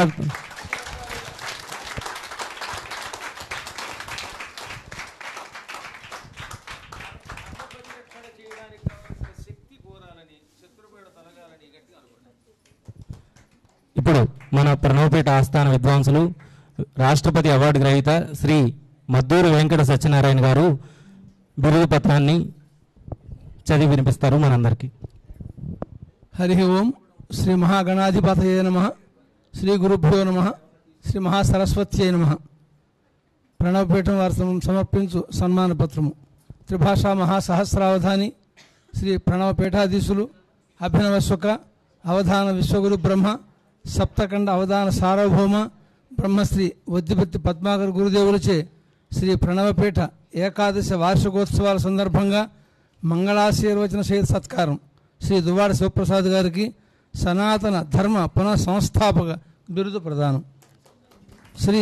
Speaker 2: ఇప్పుడు మన ప్రణవపేట ఆస్థాన విద్వాంసులు రాష్ట్రపతి అవార్డు గ్రహీత శ్రీ మద్దూరు వెంకట సత్యనారాయణ గారు బిరుదు పత్రాన్ని చదివి వినిపిస్తారు మనందరికీ
Speaker 6: హరి ఓం శ్రీ మహాగణాధిపతయే నమ శ్రీ గురుభ్యో నమ శ్రీ మహాసరస్వత్యై నమ ప్రణవపీఠం వారి సమ- సమర్పించు సన్మాన పత్రము త్రిభాషా మహాసహస్రావధాని శ్రీ ప్రణవ పీఠాధీశులు అభినవ శుక అవధాన విశ్వగురు బ్రహ్మ సప్తఖండ అవధాన సార్వభౌమ బ్రహ్మశ్రీ వద్దిపత్తి పద్మాకర్ గురుదేవులచే శ్రీ ప్రణవపీఠ ఏకాదశ వార్షికోత్సవాల సందర్భంగా మంగళాశీర్వచన సహిత సత్కారం శ్రీ దువ్వాడ శివప్రసాద్ గారికి సనాతన ధర్మ పునః సంస్థాపక బిరుదు ప్రదానం శ్రీ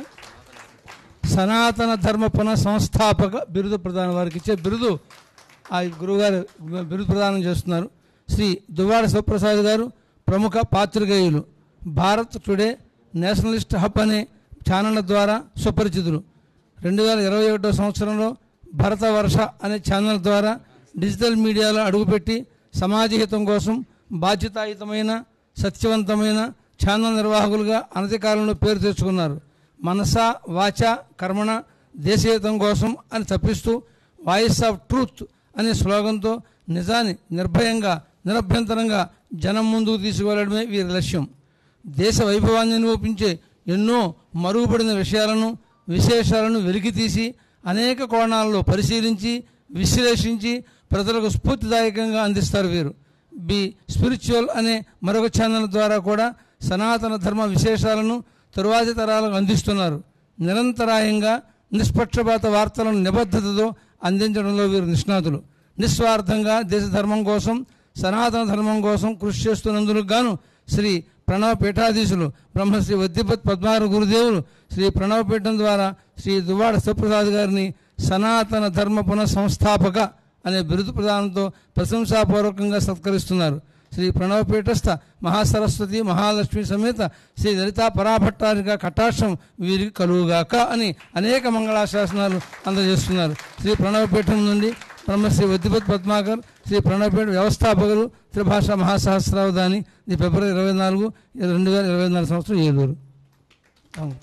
Speaker 6: సనాతన ధర్మ పునః సంస్థాపక బిరుదు ప్రదానం వారికి ఇచ్చే బిరుదు ఆ గురువుగారు బిరుదు ప్రదానం చేస్తున్నారు శ్రీ దువ్వాడ శివప్రసాద్ గారు ప్రముఖ పాత్రికేయులు భారత్ టుడే నేషనలిస్ట్ హబ్ అనే ఛానళ్ల ద్వారా సుపరిచితులు రెండు వేల ఇరవై ఒకటో సంవత్సరంలో భరత వర్ష అనే ఛానల్ ద్వారా డిజిటల్ మీడియాలో అడుగుపెట్టి సమాజహితం కోసం బాధ్యతాయుతమైన సత్యవంతమైన ఛానల్ నిర్వాహకులుగా అనతి కాలంలో పేరు తెచ్చుకున్నారు మనస వాచ కర్మణ దేశహితం కోసం అని తప్పిస్తూ వాయిస్ ఆఫ్ ట్రూత్ అనే స్లోగన్తో నిజాన్ని నిర్భయంగా నిరభ్యంతరంగా జనం ముందుకు తీసుకువెళ్ళడమే వీరి లక్ష్యం దేశ వైభవాన్ని నిరూపించే ఎన్నో మరుగుపడిన విషయాలను విశేషాలను వెలికితీసి అనేక కోణాల్లో పరిశీలించి విశ్లేషించి ప్రజలకు స్ఫూర్తిదాయకంగా అందిస్తారు వీరు బి స్పిరిచువల్ అనే మరొక ఛానల్ ద్వారా కూడా సనాతన ధర్మ విశేషాలను తరువాతి తరాలకు అందిస్తున్నారు నిరంతరాయంగా నిష్పక్షపాత వార్తలను నిబద్ధతతో అందించడంలో వీరు నిష్ణాతులు నిస్వార్థంగా దేశ ధర్మం కోసం సనాతన ధర్మం కోసం కృషి చేస్తున్నందుకు గాను శ్రీ ప్రణవ పీఠాధీశులు బ్రహ్మశ్రీ వద్దిపత్ పద్మార గురుదేవులు శ్రీ ప్రణవ పీఠం ద్వారా శ్రీ దువ్వాడ శివప్రసాద్ గారిని సనాతన ధర్మ పునః సంస్థాపక అనే బిరుదు ప్రదానంతో ప్రశంసాపూర్వకంగా సత్కరిస్తున్నారు శ్రీ ప్రణవపీఠస్థ మహాసరస్వతి మహాలక్ష్మి సమేత శ్రీ లలితా పరాభట్టారిక కటాక్షం వీరికి కలుగుగాక అని అనేక మంగళాశాసనాలు అందజేస్తున్నారు శ్రీ ప్రణవపీఠం నుండి బ్రహ్మశ్రీ వద్దిపత్ పద్మాకర్ శ్రీ ప్రణవపీఠ వ్యవస్థాపకులు త్రిభాష మహాసహస్రావధాని ఇది ఫిబ్రవరి ఇరవై నాలుగు రెండు వేల ఇరవై నాలుగు సంవత్సరం ఏలూరు అవును.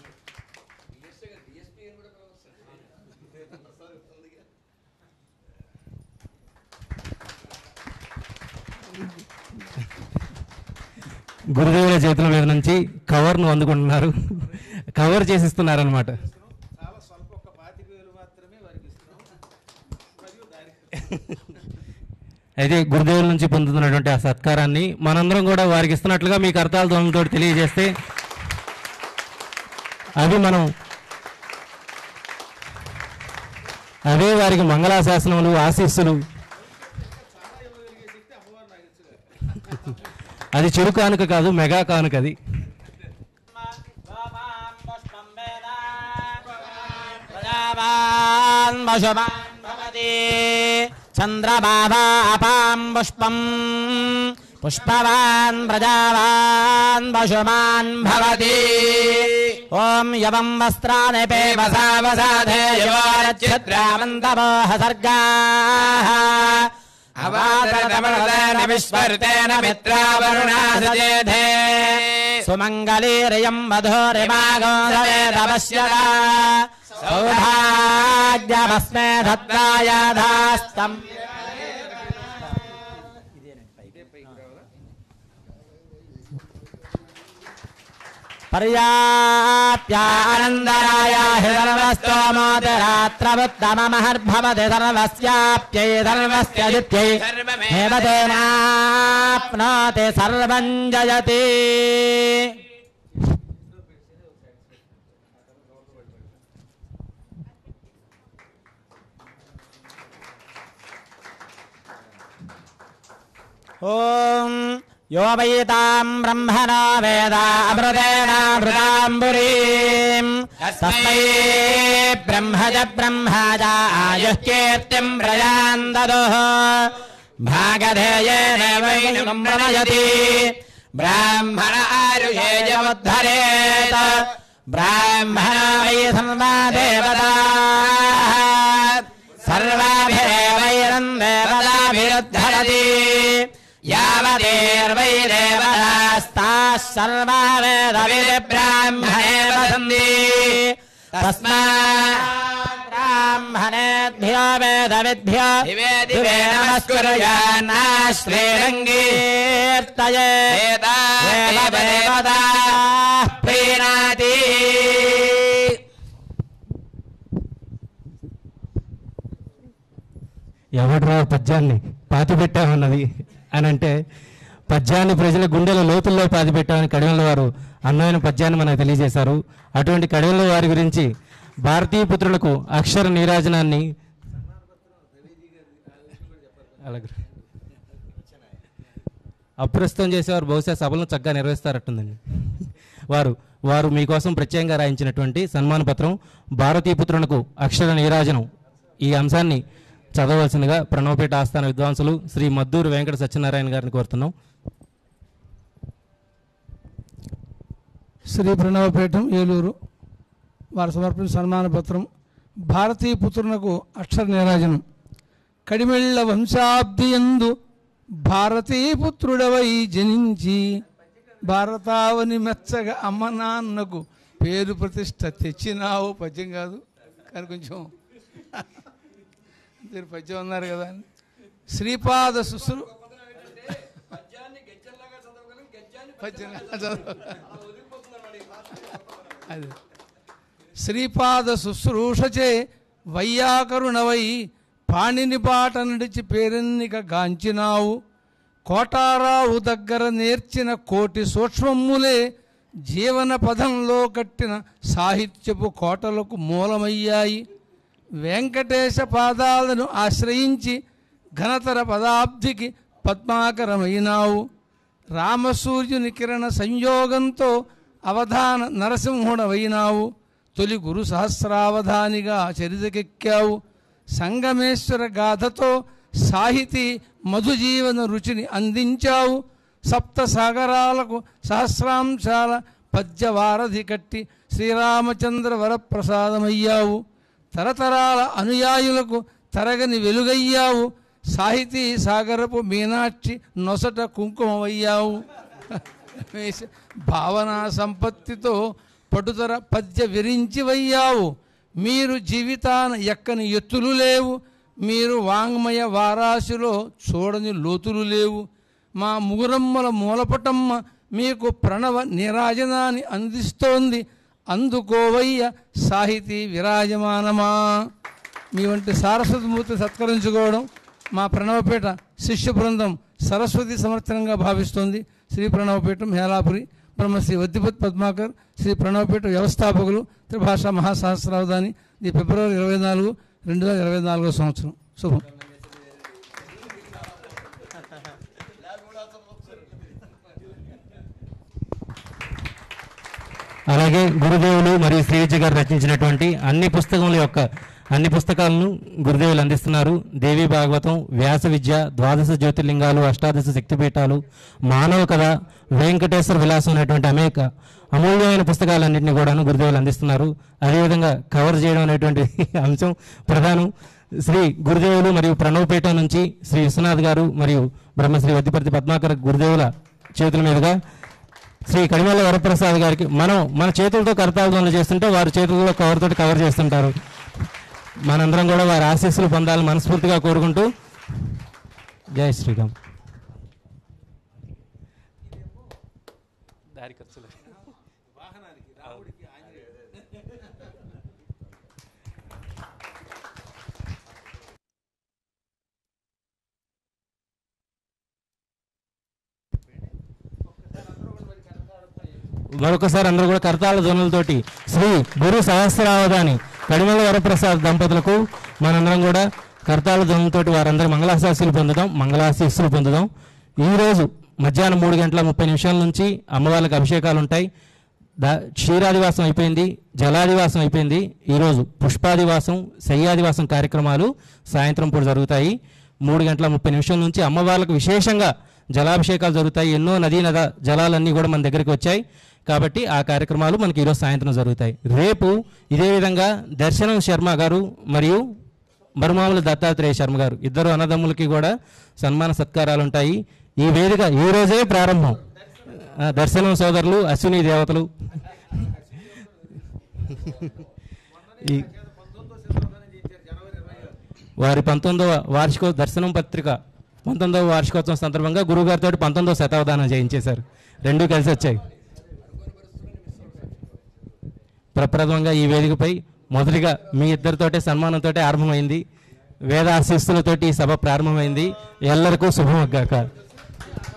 Speaker 2: గురుదేవుల చేతుల మీద నుంచి కవర్ను అందుకుంటున్నారు కవర్ చేసిస్తున్నారు అనమాట అయితే గురుదేవుల నుంచి పొందుతున్నటువంటి ఆ సత్కారాన్ని మనందరం కూడా వారికి ఇస్తున్నట్లుగా మీకు అర్థాల ధ్వనులతో తెలియజేస్తే అవి మనం అవే వారికి మంగళాశాసనములు ఆశీస్సులు అది చెరు కానుక కాదు మెగా కానుక అది
Speaker 7: ప్రజావాన్ పశుమాన్ భవతి చంద్రబాబాపాం పుష్పం పుష్పవాన్ ప్రజావాన్ పశుమాన్ భవతి ఓం యవం వస్త్రాని పేవసా వసాధే యోరచ్ఛిద్రామంతమోహ సర్గాః అవాదరమృతేన విశ్వరుతేన మిత్రావరుణాసజేధే సుమంగళీరయం మధురిమాగోదవేదపశ్యదా సౌభాగ్యమస్మే దత్తాయాధాస్తం पर्याप्यानन्दराय हि सर्वस्तोमोतिरात्रमुत्तममहर्भवति सर्वस्याप्यै सर्वस्य जित्यै हेव तेनाप्नोति सर्वं जयति ॐ यो वैतां ब्रह्मणा वेदा अमृतेनामृताम्बुरीम् तस्मै ब्रह्मज ब्रह्मज आयुः कीर्तिम् प्रजाम् ददुः भागधेयेन वैनम् प्रणयति ब्राह्मण आयुषेजमुद्धरेत ब्राह्मण वै सर्वा देवताः सर्वाभिरेवैरम् देवताभिरुद्धरति यावदेर्वै देवतास्ताः सर्वा वेदविब्राह्मणे वसन्ति तस्मात् ब्राह्मणेभ्यो वेदविभ्यो दिवे नमस्कुर्यान्नाश्रीरङ्गीर्तये वेददेवताः प्रीणाति
Speaker 2: ఎవడ్రా పద్యాన్ని పాతి పెట్టామన్నది అని అంటే పద్యాన్ని ప్రజల గుండెల లోతుల్లో పాతి పెట్టామని కడివెల వారు అందమైన పద్యాన్ని మనకు తెలియజేశారు అటువంటి కడివెల వారి గురించి భారతీయ పుత్రులకు అక్షర నీరాజనాన్ని అలాగే అప్రస్తుతం చేసేవారు బహుశా సభలను చక్కగా నిర్వహిస్తారట్టుందండి వారు వారు మీకోసం ప్రత్యేకంగా రాయించినటువంటి సన్మాన పత్రం భారతీయ పుత్రులకు అక్షర నీరాజనం ఈ అంశాన్ని చదవవలసిందిగా ప్రణవపేట ఆస్థాన విద్వాంసులు శ్రీ మద్దూరు వెంకట సత్యనారాయణ గారిని కోరుతున్నాం
Speaker 6: శ్రీ ప్రణవపీఠం ఏలూరు వారు సమర్పించిన సన్మాన పత్రం భారతీయ పుత్రునకు అక్షర నీరాజనం కడిమెళ్ళ వంశాబ్దియందు భారతీయ పుత్రుడవై జనించి భారతావని మెచ్చగా అమ్మ నాన్నకు పేరు ప్రతిష్ట తెచ్చినావు పద్యం కాదు కానీ కొంచెం మీరు పద్యం అన్నారు కదా అని. శ్రీపాద శుశ్రు పద్యం చదవ అది శ్రీపాద శుశ్రూషచే వయ్యాకరుణవై పాణిని బాట నడిచి పేరెన్నిక గాంచినావు కోటారావు దగ్గర నేర్చిన కోటి సూక్ష్మములే జీవన పదంలో కట్టిన సాహిత్యపు కోటలకు మూలమయ్యాయి వెంకటేశ పాదాలను ఆశ్రయించి ఘనతర పదాబ్దికి పద్మాకరమైనావు రామసూర్యుని కిరణ సంయోగంతో అవధాన నరసింహుడవైనావు తొలి గురు సహస్రావధానిగా చరితకెక్కావు సంగమేశ్వర గాథతో సాహితీ మధుజీవన రుచిని అందించావు సప్త సాగరాలకు సహస్రాంశాల పద్యవారధి కట్టి శ్రీరామచంద్ర వరప్రసాదమయ్యావు తరతరాల అనుయాయులకు తరగని వెలుగయ్యావు సాహితీ సాగరపు మీనాక్షి నొసట కుంకుమవయ్యావు వేస- భావనా సంపత్తితో పటుతర పద్య విరించివయ్యావు మీరు జీవితాన ఎక్కని ఎత్తులు లేవు మీరు వాంగ్మయ వారాశిలో చూడని లోతులు లేవు మా ముగురమ్మల మూలపటమ్మ మీకు ప్రణవ నీరాజనాన్ని అందిస్తోంది అందుకోవయ్య సాహితీ విరాజమానమా మీ వంటి సారస్వతిమూర్తి సత్కరించుకోవడం మా ప్రణవపేట శిష్య బృందం సరస్వతి సమర్థనంగా భావిస్తోంది శ్రీ ప్రణవపీఠం హేలాపురి బ్రహ్మశ్రీ వద్దిపత్ పద్మాకర్ శ్రీ ప్రణవపీఠ వ్యవస్థాపకులు త్రిభాషా మహాసహస్రావధాని ఇది ఫిబ్రవరి ఇరవై నాలుగు రెండు వేల ఇరవై నాలుగో సంవత్సరం శుభం
Speaker 2: అలాగే గురుదేవులు మరియు శ్రీవిద్య గారు రచించినటువంటి అన్ని పుస్తకముల యొక్క అన్ని పుస్తకాలను గురుదేవులు అందిస్తున్నారు దేవి భాగవతం వ్యాస విద్య ద్వాదశ జ్యోతిర్లింగాలు అష్టాదశ శక్తిపీఠాలు మానవ కథ వెంకటేశ్వర విలాసం అనేటువంటి అనేక అమూల్యమైన పుస్తకాలన్నింటినీ కూడాను గురుదేవులు అందిస్తున్నారు అదేవిధంగా కవర్ చేయడం అనేటువంటి అంశం ప్రధానం శ్రీ గురుదేవులు మరియు ప్రణవపేట నుంచి శ్రీ విశ్వనాథ్ గారు మరియు బ్రహ్మశ్రీ వద్దిపర్తి పద్మాకర్ గురుదేవుల చేతుల మీదుగా శ్రీ కడిమల్ల వరప్రసాద్ గారికి మనం మన చేతులతో కర్తాలు చేస్తుంటే వారి చేతుల్లో కవర్ తోటి కవర్ చేస్తుంటారు మనందరం కూడా వారి ఆశీస్సులు పొందాలని మనస్ఫూర్తిగా కోరుకుంటూ జై శ్రీరామ్ దారి ఖర్చులు మరొకసారి అందరూ కూడా కర్తాల ధ్వనులతోటి శ్రీ గురు సహస్రావధాని కడిమల వరప్రసాద్ దంపతులకు మనందరం కూడా కర్తాల ధ్వనులతోటి వారందరూ మంగళాశాస్సులు పొందుదాం మంగళాశీస్సులు పొందుదాం ఈరోజు మధ్యాహ్నం మూడు గంటల ముప్పై నిమిషాల నుంచి అమ్మవార్లకు అభిషేకాలు ఉంటాయి దా క్షీరాదివాసం అయిపోయింది జలాదివాసం అయిపోయింది ఈరోజు పుష్పాదివాసం శయ్యాదివాసం కార్యక్రమాలు సాయంత్రం పూట జరుగుతాయి మూడు గంటల ముప్పై నిమిషాల నుంచి అమ్మవార్లకు విశేషంగా జలాభిషేకాలు జరుగుతాయి ఎన్నో నదీ నద జలాలన్నీ కూడా మన దగ్గరికి వచ్చాయి కాబట్టి ఆ కార్యక్రమాలు మనకి ఈరోజు సాయంత్రం జరుగుతాయి రేపు ఇదే విధంగా దర్శనం శర్మ గారు మరియు మరుమాముల దత్తాత్రేయ శర్మ గారు ఇద్దరు అన్నదమ్ములకి కూడా సన్మాన సత్కారాలు ఉంటాయి ఈ వేదిక ఈ రోజే ప్రారంభం ఆ, దర్శనం సోదరులు అశ్విని దేవతలు ఈ వారి పంతొమ్మిదవ వార్షిక దర్శనం పత్రిక పంతొమ్మిదవ వార్షికోత్సవం సందర్భంగా గురువుగారితో పంతొమ్మిదవ శతావధానం చేయించేశారు రెండూ కలిసి వచ్చాయి ప్రప్రథమంగా ఈ వేదికపై మొదటిగా మీ ఇద్దరితోటే సన్మానంతోటే ఆరంభమైంది వేద ఆశీస్సులతోటి ఈ సభ ప్రారంభమైంది ఎల్లరికూ శుభమగ్గాక